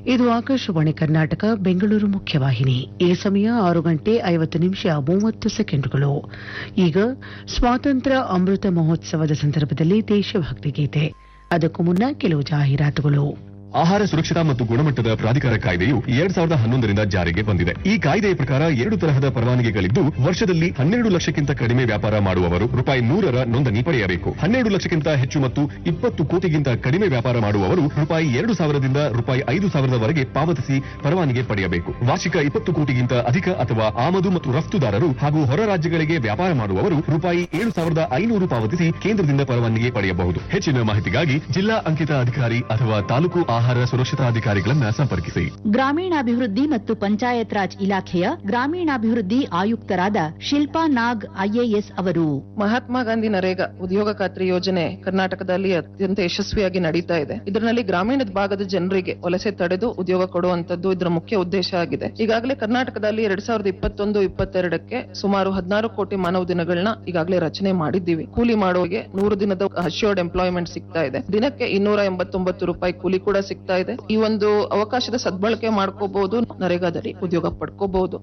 ಇದು ಆಕಾಶವಾಣಿ ಕರ್ನಾಟಕ ಬೆಂಗಳೂರು ಮುಖ್ಯವಾಹಿನಿ ಈ ಸಮಯ ಆರು ಗಂಟೆ ಐವತ್ತು ನಿಮಿಷ ಮೂವತ್ತು ಸೆಕೆಂಡುಗಳು ಈಗ ಸ್ವಾತಂತ್ರ್ಯ ಅಮೃತ ಮಹೋತ್ಸವದ ಸಂದರ್ಭದಲ್ಲಿ ದೇಶಭಕ್ತಿ ಗೀತೆ ಅದಕ್ಕೂ ಮುನ್ನ ಕೆಲವು ಜಾಹೀರಾತುಗಳು ಆಹಾರ ಸುರಕ್ಷತಾ ಮತ್ತು ಗುಣಮಟ್ಟದ ಪ್ರಾಧಿಕಾರ ಕಾಯ್ದೆಯು ಎರಡ್ ಸಾವಿರದ ಹನ್ನೊಂದರಿಂದ ಜಾರಿಗೆ ಬಂದಿದೆ ಈ ಕಾಯ್ದೆಯ ಪ್ರಕಾರ ಎರಡು ತರಹದ ಪರವಾನಗಿಗಳಿದ್ದು ವರ್ಷದಲ್ಲಿ ಹನ್ನೆರಡು ಲಕ್ಷಕ್ಕಿಂತ ಕಡಿಮೆ ವ್ಯಾಪಾರ ಮಾಡುವವರು ರೂಪಾಯಿ ನೂರರ ನೋಂದಣಿ ಪಡೆಯಬೇಕು ಹನ್ನೆರಡು ಲಕ್ಷಕ್ಕಿಂತ ಹೆಚ್ಚು ಮತ್ತು ಇಪ್ಪತ್ತು ಕೋಟಿಗಿಂತ ಕಡಿಮೆ ವ್ಯಾಪಾರ ಮಾಡುವವರು ರೂಪಾಯಿ ಎರಡು ಸಾವಿರದಿಂದ ರೂಪಾಯಿ ಐದು ಸಾವಿರದವರೆಗೆ ಪಾವತಿಸಿ ಪರವಾನಗಿ ಪಡೆಯಬೇಕು ವಾರ್ಷಿಕ ಇಪ್ಪತ್ತು ಕೋಟಿಗಿಂತ ಅಧಿಕ ಅಥವಾ ಆಮದು ಮತ್ತು ರಫ್ತುದಾರರು ಹಾಗೂ ಹೊರ ರಾಜ್ಯಗಳಿಗೆ ವ್ಯಾಪಾರ ಮಾಡುವವರು ರೂಪಾಯಿ ಏಳು ಸಾವಿರದ ಐನೂರು ಪಾವತಿಸಿ ಕೇಂದ್ರದಿಂದ ಪರವಾನಗಿ ಪಡೆಯಬಹುದು ಹೆಚ್ಚಿನ ಮಾಹಿತಿಗಾಗಿ ಜಿಲ್ಲಾ ಅಂಕಿತ ಅಧಿಕಾರಿ ಅಥವಾ ತಾಲೂಕು ಆಹಾರ ಸುರಕ್ಷತಾ ಅಧಿಕಾರಿಗಳನ್ನ ಸಂಪರ್ಕಿಸಿ ಗ್ರಾಮೀಣಾಭಿವೃದ್ಧಿ ಮತ್ತು ಪಂಚಾಯತ್ ರಾಜ್ ಇಲಾಖೆಯ ಗ್ರಾಮೀಣಾಭಿವೃದ್ಧಿ ಆಯುಕ್ತರಾದ ಶಿಲ್ಪಾ ನಾಗ್ ಐಎಎಸ್ ಅವರು ಮಹಾತ್ಮ ಗಾಂಧಿ ನರೇಗಾ ಉದ್ಯೋಗ ಖಾತ್ರಿ ಯೋಜನೆ ಕರ್ನಾಟಕದಲ್ಲಿ ಅತ್ಯಂತ ಯಶಸ್ವಿಯಾಗಿ ನಡೀತಾ ಇದೆ ಇದರಲ್ಲಿ ಗ್ರಾಮೀಣದ ಭಾಗದ ಜನರಿಗೆ ವಲಸೆ ತಡೆದು ಉದ್ಯೋಗ ಕೊಡುವಂತದ್ದು ಇದರ ಮುಖ್ಯ ಉದ್ದೇಶ ಆಗಿದೆ ಈಗಾಗಲೇ ಕರ್ನಾಟಕದಲ್ಲಿ ಎರಡ್ ಸಾವಿರದ ಇಪ್ಪತ್ತೊಂದು ಇಪ್ಪತ್ತೆರಡಕ್ಕೆ ಸುಮಾರು ಹದಿನಾರು ಕೋಟಿ ಮಾನವ ದಿನಗಳನ್ನ ಈಗಾಗಲೇ ರಚನೆ ಮಾಡಿದ್ದೀವಿ ಕೂಲಿ ಮಾಡೋರಿಗೆ ನೂರು ದಿನದ ಅಶ್ಯೂರ್ಡ್ ಎಂಪ್ಲಾಯ್ಮೆಂಟ್ ಸಿಗ್ತಾ ಇದೆ ದಿನಕ್ಕೆ ಇನ್ನೂರ ಎಂಬತ್ತೊಂಬತ್ತು ರೂಪಾಯಿ ಕೂಲಿ ಕೂಡ ಸಿಗ್ತಾ ಇದೆ ಈ ಒಂದು ಅವಕಾಶದ ಸದ್ಬಳಕೆ ಮಾಡ್ಕೋಬಹುದು ನರೇಗಾದಲ್ಲಿ ಉದ್ಯೋಗ ಪಡ್ಕೋಬಹುದು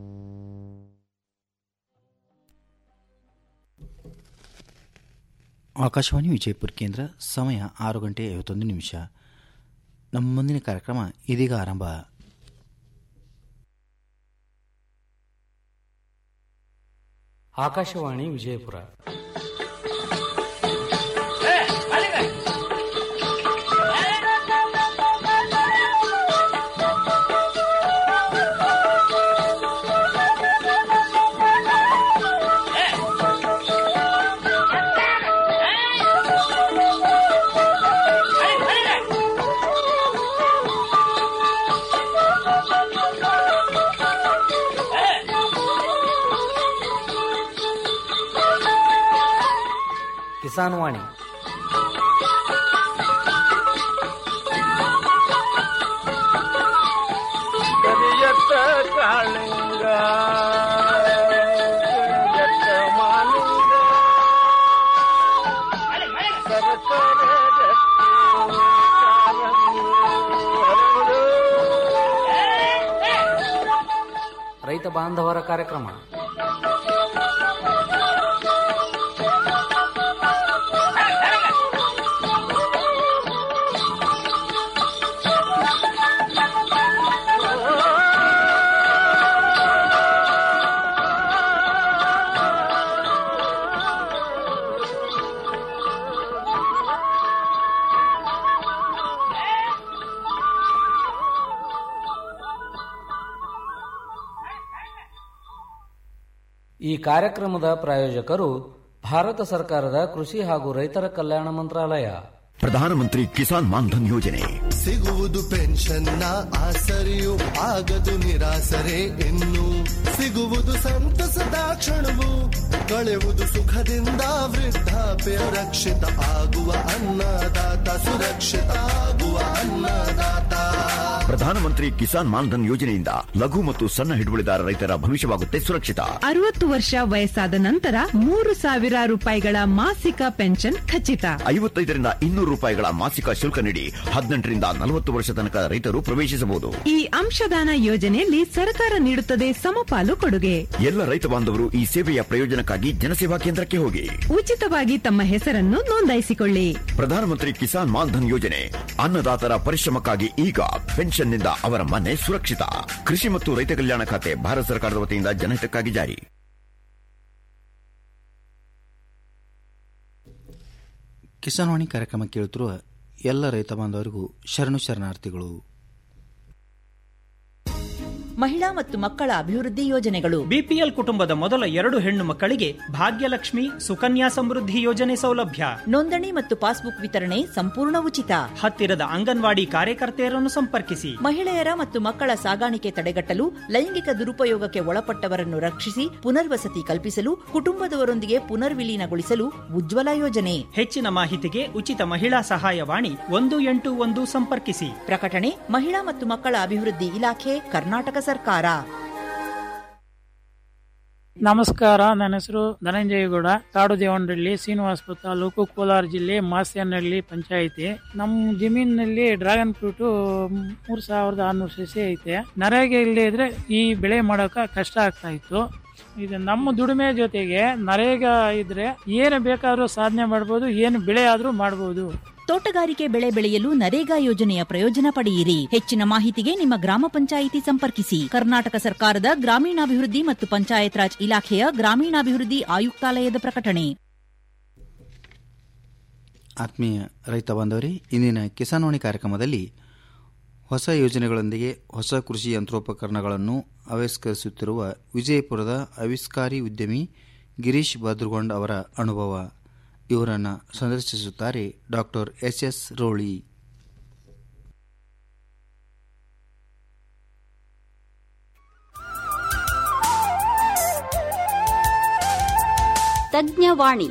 ಆಕಾಶವಾಣಿ ವಿಜಯಪುರ ಕೇಂದ್ರ ಸಮಯ ಆರು ಗಂಟೆ ಐವತ್ತೊಂದು ನಿಮಿಷ ನಮ್ಮ ಮುಂದಿನ ಕಾರ್ಯಕ್ರಮ ಇದೀಗ ಆರಂಭ ಆಕಾಶವಾಣಿ ವಿಜಯಪುರ ಕಿಸಾನ್ ವಾಣಿ ಕರಿಯತ್ತ ಕಾಳಿಂಗ ಕರಿಯತ್ತ ಮಾಲಿಂಗ ಸರಸರ ರಕ್ತಿ ಕಾರಂಗಿ ಹರಡು. ರೈತ ಬಾಂಧವರ ಕಾರ್ಯಕ್ರಮ ಈ ಕಾರ್ಯಕ್ರಮದ ಪ್ರಾಯೋಜಕರು ಭಾರತ ಸರ್ಕಾರದ ಕೃಷಿ ಹಾಗೂ ರೈತರ ಕಲ್ಯಾಣ ಮಂತ್ರಾಲಯ ಪ್ರಧಾನಮಂತ್ರಿ ಕಿಸಾನ್ ಮಾನ್ಧನ್ ಯೋಜನೆ ಸಿಗುವುದು ಪೆನ್ಷನ್ನ ಆಸರೆಯು ಆಗದು ನಿರಾಸರೆ ಇನ್ನು ಸಿಗುವುದು ಸಂತಸದ ಕ್ಷಣವು ಕಳೆಯುವುದು ಸುಖದಿಂದ ವೃದ್ಧಾಪ್ಯ ರಕ್ಷಿತ ಆಗುವ ಅನ್ನದಾತ ಸುರಕ್ಷಿತ ಆಗುವ ಅನ್ನದಾತ ಪ್ರಧಾನಮಂತ್ರಿ ಕಿಸಾನ್ ಮಾನ್ಧನ್ ಯೋಜನೆಯಿಂದ ಲಘು ಮತ್ತು ಸಣ್ಣ ಹಿಡುವಳಿದಾರ ರೈತರ ಭವಿಷ್ಯವಾಗುತ್ತೆ ಸುರಕ್ಷಿತ ಅರವತ್ತು ವರ್ಷ ವಯಸ್ಸಾದ ನಂತರ ಮೂರು ಸಾವಿರ ರೂಪಾಯಿಗಳ ಮಾಸಿಕ ಪೆನ್ಷನ್ ಖಚಿತ ಐವತ್ತೈದರಿಂದ ಇನ್ನೂರು ರೂಪಾಯಿಗಳ ಮಾಸಿಕ ಶುಲ್ಕ ನೀಡಿ ಹದಿನೆಂಟರಿಂದ ನಲವತ್ತು ವರ್ಷ ತನಕ ರೈತರು ಪ್ರವೇಶಿಸಬಹುದು ಈ ಅಂಶದಾನ ಯೋಜನೆಯಲ್ಲಿ ಸರ್ಕಾರ ನೀಡುತ್ತದೆ ಸಮಪಾಲು ಕೊಡುಗೆ ಎಲ್ಲ ರೈತ ಬಾಂಧವರು ಈ ಸೇವೆಯ ಪ್ರಯೋಜನಕ್ಕಾಗಿ ಜನಸೇವಾ ಕೇಂದ್ರಕ್ಕೆ ಹೋಗಿ ಉಚಿತವಾಗಿ ತಮ್ಮ ಹೆಸರನ್ನು ನೋಂದಾಯಿಸಿಕೊಳ್ಳಿ ಪ್ರಧಾನಮಂತ್ರಿ ಕಿಸಾನ್ ಮಾನ್ಧನ್ ಯೋಜನೆ ಅನ್ನದಾತರ ಪರಿಶ್ರಮಕ್ಕಾಗಿ ಈಗ ಪೆನ್ಷನ್ನಿಂದ ಅವರ ಮನೆ ಸುರಕ್ಷಿತ ಕೃಷಿ ಮತ್ತು ರೈತ ಕಲ್ಯಾಣ ಖಾತೆ ಭಾರತ ಸರ್ಕಾರದ ವತಿಯಿಂದ ಜನಹಿತಕ್ಕಾಗಿ ಜಾರಿ ಕಿಸಾನ್ ವಾಣಿ ಕಾರ್ಯಕ್ರಮ ಕೇಳುತ್ತಿರುವ ಎಲ್ಲ ರೈತ ಬಾಂಧವರಿಗೂ ಶರಣು ಶರಣಾರ್ಥಿಗಳು ಮಹಿಳಾ ಮತ್ತು ಮಕ್ಕಳ ಅಭಿವೃದ್ಧಿ ಯೋಜನೆಗಳು ಬಿಪಿಎಲ್ ಕುಟುಂಬದ ಮೊದಲ ಎರಡು ಹೆಣ್ಣು ಮಕ್ಕಳಿಗೆ ಭಾಗ್ಯಲಕ್ಷ್ಮಿ ಸುಕನ್ಯಾ ಸಮೃದ್ಧಿ ಯೋಜನೆ ಸೌಲಭ್ಯ ನೋಂದಣಿ ಮತ್ತು ಪಾಸ್ಬುಕ್ ವಿತರಣೆ ಸಂಪೂರ್ಣ ಉಚಿತ ಹತ್ತಿರದ ಅಂಗನವಾಡಿ ಕಾರ್ಯಕರ್ತೆಯರನ್ನು ಸಂಪರ್ಕಿಸಿ ಮಹಿಳೆಯರ ಮತ್ತು ಮಕ್ಕಳ ಸಾಗಾಣಿಕೆ ತಡೆಗಟ್ಟಲು ಲೈಂಗಿಕ ದುರುಪಯೋಗಕ್ಕೆ ಒಳಪಟ್ಟವರನ್ನು ರಕ್ಷಿಸಿ ಪುನರ್ವಸತಿ ಕಲ್ಪಿಸಲು ಕುಟುಂಬದವರೊಂದಿಗೆ ಪುನರ್ವಿಲೀನಗೊಳಿಸಲು ಉಜ್ವಲ ಯೋಜನೆ ಹೆಚ್ಚಿನ ಮಾಹಿತಿಗೆ ಉಚಿತ ಮಹಿಳಾ ಸಹಾಯವಾಣಿ ಒಂದು ಎಂಟು ಒಂದು ಸಂಪರ್ಕಿಸಿ ಪ್ರಕಟಣೆ ಮಹಿಳಾ ಮತ್ತು ಮಕ್ಕಳ ಅಭಿವೃದ್ಧಿ ಇಲಾಖೆ ಕರ್ನಾಟಕ ಸರ್ಕಾರ ನಮಸ್ಕಾರ ನನ್ನ ಹೆಸರು ಧನಂಜಯಗೌಡ ಕಾಡು ದೇವನಹಳ್ಳಿ ಶ್ರೀನಿವಾಸಪುರ ತಾಲೂಕು ಕೋಲಾರ ಜಿಲ್ಲೆ ಮಾಸ್ಯನಹಳ್ಳಿ ಪಂಚಾಯಿತಿ ನಮ್ಮ ಜಮೀನಿನಲ್ಲಿ ಡ್ರ್ಯಾಗನ್ ಫ್ರೂಟ್ ಮೂರ್ ಸಾವಿರದ ಆರ್ನೂರು ಸಸಿ ಐತೆ ನರೇಗೆ ಇಲ್ಲದೆ ಇದ್ರೆ ಈ ಬೆಳೆ ಮಾಡೋಕ ಕಷ್ಟ ಆಗ್ತಾ ಇತ್ತು ಇದು ನಮ್ಮ ದುಡಿಮೆ ಜೊತೆಗೆ ನರೇಗ ಇದ್ರೆ ಏನು ಬೇಕಾದ್ರೂ ಸಾಧನೆ ಮಾಡ್ಬೋದು ಏನು ಬೆಳೆ ಆದ್ರೂ ಮಾಡ್ಬೋದು ತೋಟಗಾರಿಕೆ ಬೆಳೆ ಬೆಳೆಯಲು ನರೇಗಾ ಯೋಜನೆಯ ಪ್ರಯೋಜನ ಪಡೆಯಿರಿ ಹೆಚ್ಚಿನ ಮಾಹಿತಿಗೆ ನಿಮ್ಮ ಗ್ರಾಮ ಪಂಚಾಯಿತಿ ಸಂಪರ್ಕಿಸಿ ಕರ್ನಾಟಕ ಸರ್ಕಾರದ ಗ್ರಾಮೀಣಾಭಿವೃದ್ಧಿ ಮತ್ತು ಪಂಚಾಯತ್ ರಾಜ್ ಇಲಾಖೆಯ ಗ್ರಾಮೀಣಾಭಿವೃದ್ಧಿ ಆಯುಕ್ತಾಲಯದ ಪ್ರಕಟಣೆ ಆತ್ಮೀಯ ರೈತ ಬಾಂಧವರೇ ಇಂದಿನ ಕಿಸಾನ್ವಾಣಿ ಕಾರ್ಯಕ್ರಮದಲ್ಲಿ ಹೊಸ ಯೋಜನೆಗಳೊಂದಿಗೆ ಹೊಸ ಕೃಷಿ ಯಂತ್ರೋಪಕರಣಗಳನ್ನು ಆವಿಷ್ಕರಿಸುತ್ತಿರುವ ವಿಜಯಪುರದ ಆವಿಷ್ಕಾರಿ ಉದ್ಯಮಿ ಗಿರೀಶ್ ಭದ್ರಗೊಂಡ್ ಅವರ ಅನುಭವ ಇವರನ್ನು ಸಂದರ್ಶಿಸುತ್ತಾರೆ ಡಾಕ್ಟರ್ ಎಸ್ ಎಸ್ ರೋಳಿ ತಜ್ಞವಾಣಿ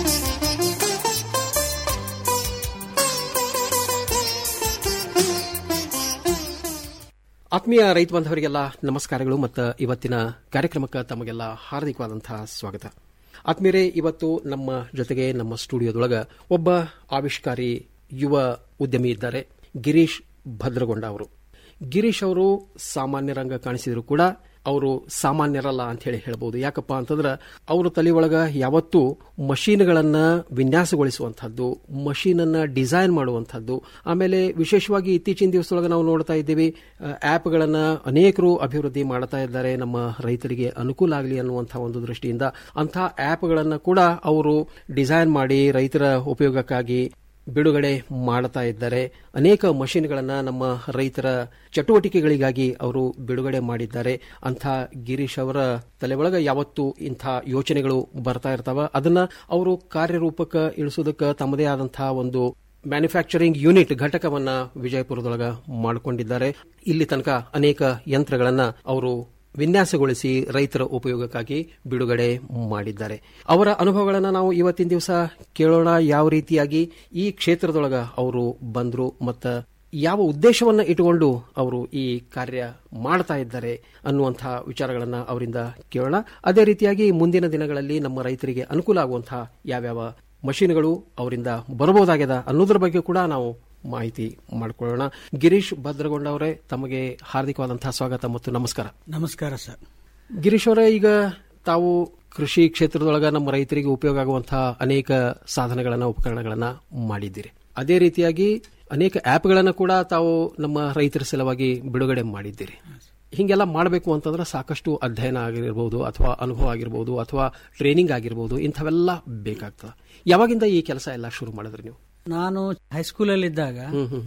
ಆತ್ಮೀಯ ರೈತ ಬಾಂಧವರಿಗೆಲ್ಲ ನಮಸ್ಕಾರಗಳು ಮತ್ತು ಇವತ್ತಿನ ಕಾರ್ಯಕ್ರಮಕ್ಕೆ ತಮಗೆಲ್ಲ ಹಾರ್ದಿಕವಾದಂತಹ ಸ್ವಾಗತ ಆತ್ಮೀಯರೇ ಇವತ್ತು ನಮ್ಮ ಜೊತೆಗೆ ನಮ್ಮ ಸ್ಟುಡಿಯೋದೊಳಗ ಒಬ್ಬ ಆವಿಷ್ಕಾರಿ ಯುವ ಉದ್ಯಮಿ ಇದ್ದಾರೆ ಗಿರೀಶ್ ಭದ್ರಗೊಂಡ ಅವರು ಗಿರೀಶ್ ಅವರು ಸಾಮಾನ್ಯ ರಂಗ ಕಾಣಿಸಿದ್ರು ಕೂಡ ಅವರು ಸಾಮಾನ್ಯರಲ್ಲ ಅಂತ ಹೇಳಿ ಹೇಳ್ಬೋದು ಯಾಕಪ್ಪ ಅಂತಂದ್ರೆ ಅವರು ತಲೆ ಒಳಗ ಯಾವತ್ತೂ ಮಷೀನ್ಗಳನ್ನ ವಿನ್ಯಾಸಗೊಳಿಸುವಂತಹದ್ದು ಮಷೀನ್ ಅನ್ನ ಡಿಸೈನ್ ಮಾಡುವಂತಹದ್ದು ಆಮೇಲೆ ವಿಶೇಷವಾಗಿ ಇತ್ತೀಚಿನ ದಿವಸದೊಳಗೆ ನಾವು ನೋಡ್ತಾ ಇದ್ದೀವಿ ಆಪ್ಗಳನ್ನ ಅನೇಕರು ಅಭಿವೃದ್ಧಿ ಮಾಡ್ತಾ ಇದ್ದಾರೆ ನಮ್ಮ ರೈತರಿಗೆ ಅನುಕೂಲ ಆಗಲಿ ಅನ್ನುವಂತಹ ಒಂದು ದೃಷ್ಟಿಯಿಂದ ಅಂತಹ ಆಪ್ಗಳನ್ನ ಕೂಡ ಅವರು ಡಿಸೈನ್ ಮಾಡಿ ರೈತರ ಉಪಯೋಗಕ್ಕಾಗಿ ಬಿಡುಗಡೆ ಮಾಡ್ತಾ ಇದ್ದಾರೆ ಅನೇಕ ಮಷಿನ್ಗಳನ್ನ ನಮ್ಮ ರೈತರ ಚಟುವಟಿಕೆಗಳಿಗಾಗಿ ಅವರು ಬಿಡುಗಡೆ ಮಾಡಿದ್ದಾರೆ ಅಂಥ ಗಿರೀಶ್ ಅವರ ತಲೆ ಒಳಗ ಯಾವತ್ತು ಇಂಥ ಯೋಚನೆಗಳು ಬರ್ತಾ ಇರ್ತಾವ ಅದನ್ನ ಅವರು ಕಾರ್ಯರೂಪಕ್ಕೆ ಇಳಿಸೋದಕ್ಕೆ ತಮ್ಮದೇ ಆದಂತಹ ಒಂದು ಮ್ಯಾನುಫ್ಯಾಕ್ಚರಿಂಗ್ ಯೂನಿಟ್ ಘಟಕವನ್ನ ವಿಜಯಪುರದೊಳಗ ಮಾಡಿಕೊಂಡಿದ್ದಾರೆ ಇಲ್ಲಿ ತನಕ ಅನೇಕ ಯಂತ್ರಗಳನ್ನ ಅವರು ವಿನ್ಯಾಸಗೊಳಿಸಿ ರೈತರ ಉಪಯೋಗಕ್ಕಾಗಿ ಬಿಡುಗಡೆ ಮಾಡಿದ್ದಾರೆ ಅವರ ಅನುಭವಗಳನ್ನು ನಾವು ಇವತ್ತಿನ ದಿವಸ ಕೇಳೋಣ ಯಾವ ರೀತಿಯಾಗಿ ಈ ಕ್ಷೇತ್ರದೊಳಗ ಅವರು ಬಂದ್ರು ಮತ್ತು ಯಾವ ಉದ್ದೇಶವನ್ನ ಇಟ್ಟುಕೊಂಡು ಅವರು ಈ ಕಾರ್ಯ ಮಾಡ್ತಾ ಇದ್ದಾರೆ ಅನ್ನುವಂತಹ ವಿಚಾರಗಳನ್ನ ಅವರಿಂದ ಕೇಳೋಣ ಅದೇ ರೀತಿಯಾಗಿ ಮುಂದಿನ ದಿನಗಳಲ್ಲಿ ನಮ್ಮ ರೈತರಿಗೆ ಅನುಕೂಲ ಆಗುವಂತಹ ಯಾವ್ಯಾವ ಮಷೀನ್ಗಳು ಅವರಿಂದ ಬರಬಹುದಾಗ್ಯದ ಅನ್ನೋದ್ರ ಬಗ್ಗೆ ಕೂಡ ನಾವು ಮಾಹಿತಿ ಮಾಡಿಕೊಳ್ಳೋಣ ಗಿರೀಶ್ ಭದ್ರಗೊಂಡ ಅವರೇ ತಮಗೆ ಹಾರ್ದಿಕವಾದಂತಹ ಸ್ವಾಗತ ಮತ್ತು ನಮಸ್ಕಾರ ನಮಸ್ಕಾರ ಸರ್ ಗಿರೀಶ್ ಅವರೇ ಈಗ ತಾವು ಕೃಷಿ ಕ್ಷೇತ್ರದೊಳಗ ನಮ್ಮ ರೈತರಿಗೆ ಉಪಯೋಗ ಆಗುವಂತಹ ಅನೇಕ ಸಾಧನಗಳನ್ನ ಉಪಕರಣಗಳನ್ನ ಮಾಡಿದ್ದೀರಿ ಅದೇ ರೀತಿಯಾಗಿ ಅನೇಕ ಆಪ್ಗಳನ್ನ ಕೂಡ ತಾವು ನಮ್ಮ ರೈತರ ಸಲುವಾಗಿ ಬಿಡುಗಡೆ ಮಾಡಿದ್ದೀರಿ ಹಿಂಗೆಲ್ಲ ಮಾಡಬೇಕು ಅಂತಂದ್ರೆ ಸಾಕಷ್ಟು ಅಧ್ಯಯನ ಆಗಿರ್ಬೋದು ಅಥವಾ ಅನುಭವ ಆಗಿರ್ಬೋದು ಅಥವಾ ಟ್ರೈನಿಂಗ್ ಆಗಿರ್ಬೋದು ಇಂಥವೆಲ್ಲ ಬೇಕಾಗ್ತದೆ ಯಾವಾಗಿಂದ ಈ ಕೆಲಸ ಎಲ್ಲ ಶುರು ಮಾಡಿದ್ರಿ ನೀವು ನಾನು ಹೈಸ್ಕೂಲಲ್ಲಿ ಇದ್ದಾಗ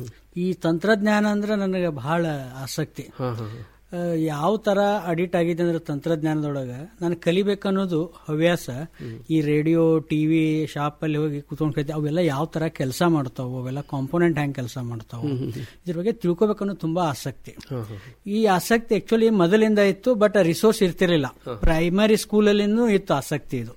ಈ ತಂತ್ರಜ್ಞಾನ ಅಂದ್ರೆ ನನಗೆ ಬಹಳ ಆಸಕ್ತಿ ಯಾವ ತರ ಅಡಿಟ್ ಆಗಿದೆ ಅಂದ್ರೆ ತಂತ್ರಜ್ಞಾನದೊಳಗ ನಾನು ಕಲಿಬೇಕನ್ನೋದು ಹವ್ಯಾಸ ಈ ರೇಡಿಯೋ ಟಿವಿ ಶಾಪ್ ಅಲ್ಲಿ ಹೋಗಿ ಕುತ್ಕೊಂಡು ಕಲಿತೆ ಅವೆಲ್ಲ ಯಾವ ತರ ಕೆಲಸ ಮಾಡ್ತಾವ ಅವೆಲ್ಲ ಕಾಂಪೋನೆಂಟ್ ಹೆಂಗ್ ಕೆಲಸ ಮಾಡ್ತಾವ ಇದ್ರ ಬಗ್ಗೆ ತಿಳ್ಕೊಬೇಕನ್ನೋದು ತುಂಬಾ ಆಸಕ್ತಿ ಈ ಆಸಕ್ತಿ ಆಕ್ಚುಲಿ ಮೊದಲಿಂದ ಇತ್ತು ಬಟ್ ರಿಸೋರ್ಸ್ ಇರ್ತಿರ್ಲಿಲ್ಲ ಪ್ರೈಮರಿ ಸ್ಕೂಲಲ್ಲಿನೂ ಇತ್ತು ಆಸಕ್ತಿ ಇದು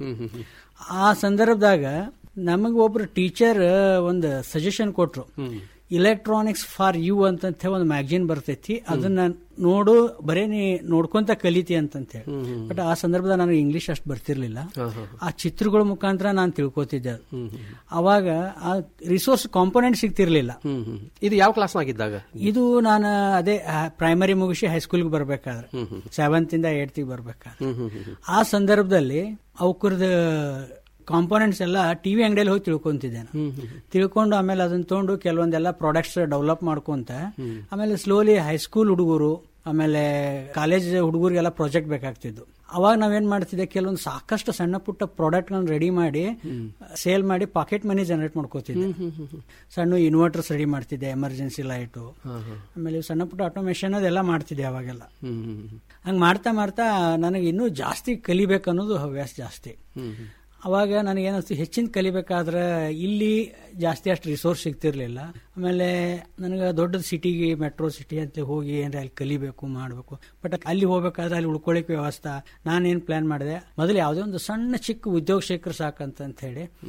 ಆ ಸಂದರ್ಭದಾಗ ನಮಗೆ ಒಬ್ರು ಟೀಚರ್ ಒಂದು ಸಜೆಷನ್ ಕೊಟ್ರು ಇಲೆಕ್ಟ್ರಾನಿಕ್ಸ್ ಫಾರ್ ಯು ಅಂತ ಒಂದು ಮ್ಯಾಗಝಿನ್ ಬರ್ತೈತಿ ಅದನ್ನ ನೋಡು ಬರೇ ನೀ ನೋಡ್ಕೊಂತ ಕಲಿತಿ ಅಂತ ಹೇಳಿ ಬಟ್ ಆ ಸಂದರ್ಭದಾಗ ನನಗೆ ಇಂಗ್ಲಿಷ್ ಅಷ್ಟು ಬರ್ತಿರ್ಲಿಲ್ಲ ಆ ಚಿತ್ರಗಳ ಮುಖಾಂತರ ನಾನು ತಿಳ್ಕೊತಿದ್ದೆ ಅವಾಗ ಆ ರಿಸೋರ್ಸ್ ಕಾಂಪೋನೆಂಟ್ ಸಿಗ್ತಿರ್ಲಿಲ್ಲ ಇದು ಯಾವ ಕ್ಲಾಸ್ನಾಗಿದ್ದಾಗ ಇದು ನಾನು ಅದೇ ಪ್ರೈಮರಿ ಮುಗಿಸಿ ಹೈಸ್ಕೂಲ್ಗೆ ಬರ್ಬೇಕಾದ್ರೆ ಸೆವೆಂತ್ ಇಂದ ಏಟ್ತ್ ಬರ್ಬೇಕಾದ್ರೆ ಆ ಸಂದರ್ಭದಲ್ಲಿ ಅವಕರದ ಕಾಂಪೋನೆಂಟ್ಸ್ ಎಲ್ಲ ಟಿವಿ ಅಂಗಡಿಯಲ್ಲಿ ಹೋಗಿ ತಿಳ್ಕೊಂತಿದ್ದೆ ತಿಳ್ಕೊಂಡು ಆಮೇಲೆ ಅದನ್ನ ತಗೊಂಡು ಕೆಲವೊಂದೆಲ್ಲ ಪ್ರಾಡಕ್ಟ್ಸ್ ಡೆವಲಪ್ ಮಾಡ್ಕೊಂತ ಆಮೇಲೆ ಸ್ಲೋಲಿ ಹೈಸ್ಕೂಲ್ ಹುಡುಗರು ಆಮೇಲೆ ಕಾಲೇಜ್ ಹುಡುಗರಿಗೆಲ್ಲ ಪ್ರಾಜೆಕ್ಟ್ ಬೇಕಾಗ್ತಿದ್ದು ಅವಾಗ ನಾವೇನ್ ಮಾಡ್ತಿದ್ದೆ ಕೆಲವೊಂದು ಸಾಕಷ್ಟು ಸಣ್ಣ ಪುಟ್ಟ ಪ್ರಾಡಕ್ಟ್ ರೆಡಿ ಮಾಡಿ ಸೇಲ್ ಮಾಡಿ ಪಾಕೆಟ್ ಮನಿ ಜನರೇಟ್ ಮಾಡ್ಕೋತಿದ್ದೆ ಸಣ್ಣ ಇನ್ವರ್ಟರ್ಸ್ ರೆಡಿ ಮಾಡ್ತಿದ್ದೆ ಎಮರ್ಜೆನ್ಸಿ ಲೈಟು ಆಮೇಲೆ ಸಣ್ಣ ಪುಟ್ಟ ಆಟೋಮೇಶನ್ ಅದೆಲ್ಲ ಮಾಡ್ತಿದ್ದೆ ಅವಾಗೆಲ್ಲ ಹಂಗ್ ಮಾಡ್ತಾ ಮಾಡ್ತಾ ನನಗೆ ಇನ್ನೂ ಜಾಸ್ತಿ ಕಲಿಬೇಕನ್ನೋದು ಹವ್ಯಾಸ ಜಾಸ್ತಿ ಅವಾಗ ನನಗೇನಿಸ್ತು ಹೆಚ್ಚಿನ ಕಲಿಬೇಕಾದ್ರೆ ಇಲ್ಲಿ ಜಾಸ್ತಿ ಅಷ್ಟು ರಿಸೋರ್ಸ್ ಸಿಗ್ತಿರ್ಲಿಲ್ಲ ಆಮೇಲೆ ನನಗೆ ದೊಡ್ಡ ಸಿಟಿಗೆ ಮೆಟ್ರೋ ಸಿಟಿ ಅಂತ ಹೋಗಿ ಏನಾರ ಅಲ್ಲಿ ಕಲಿಬೇಕು ಮಾಡಬೇಕು ಬಟ್ ಅಲ್ಲಿ ಹೋಗ್ಬೇಕಾದ್ರೆ ಅಲ್ಲಿ ಉಳ್ಕೊಳ್ಳಿಕ್ಕೆ ವ್ಯವಸ್ಥೆ ನಾನೇನು ಪ್ಲಾನ್ ಮಾಡಿದೆ ಮೊದಲು ಯಾವುದೇ ಒಂದು ಸಣ್ಣ ಚಿಕ್ಕ ಉದ್ಯೋಗ ಶೇಖರ್ ಸಾಕಂತ ಹೇಳಿ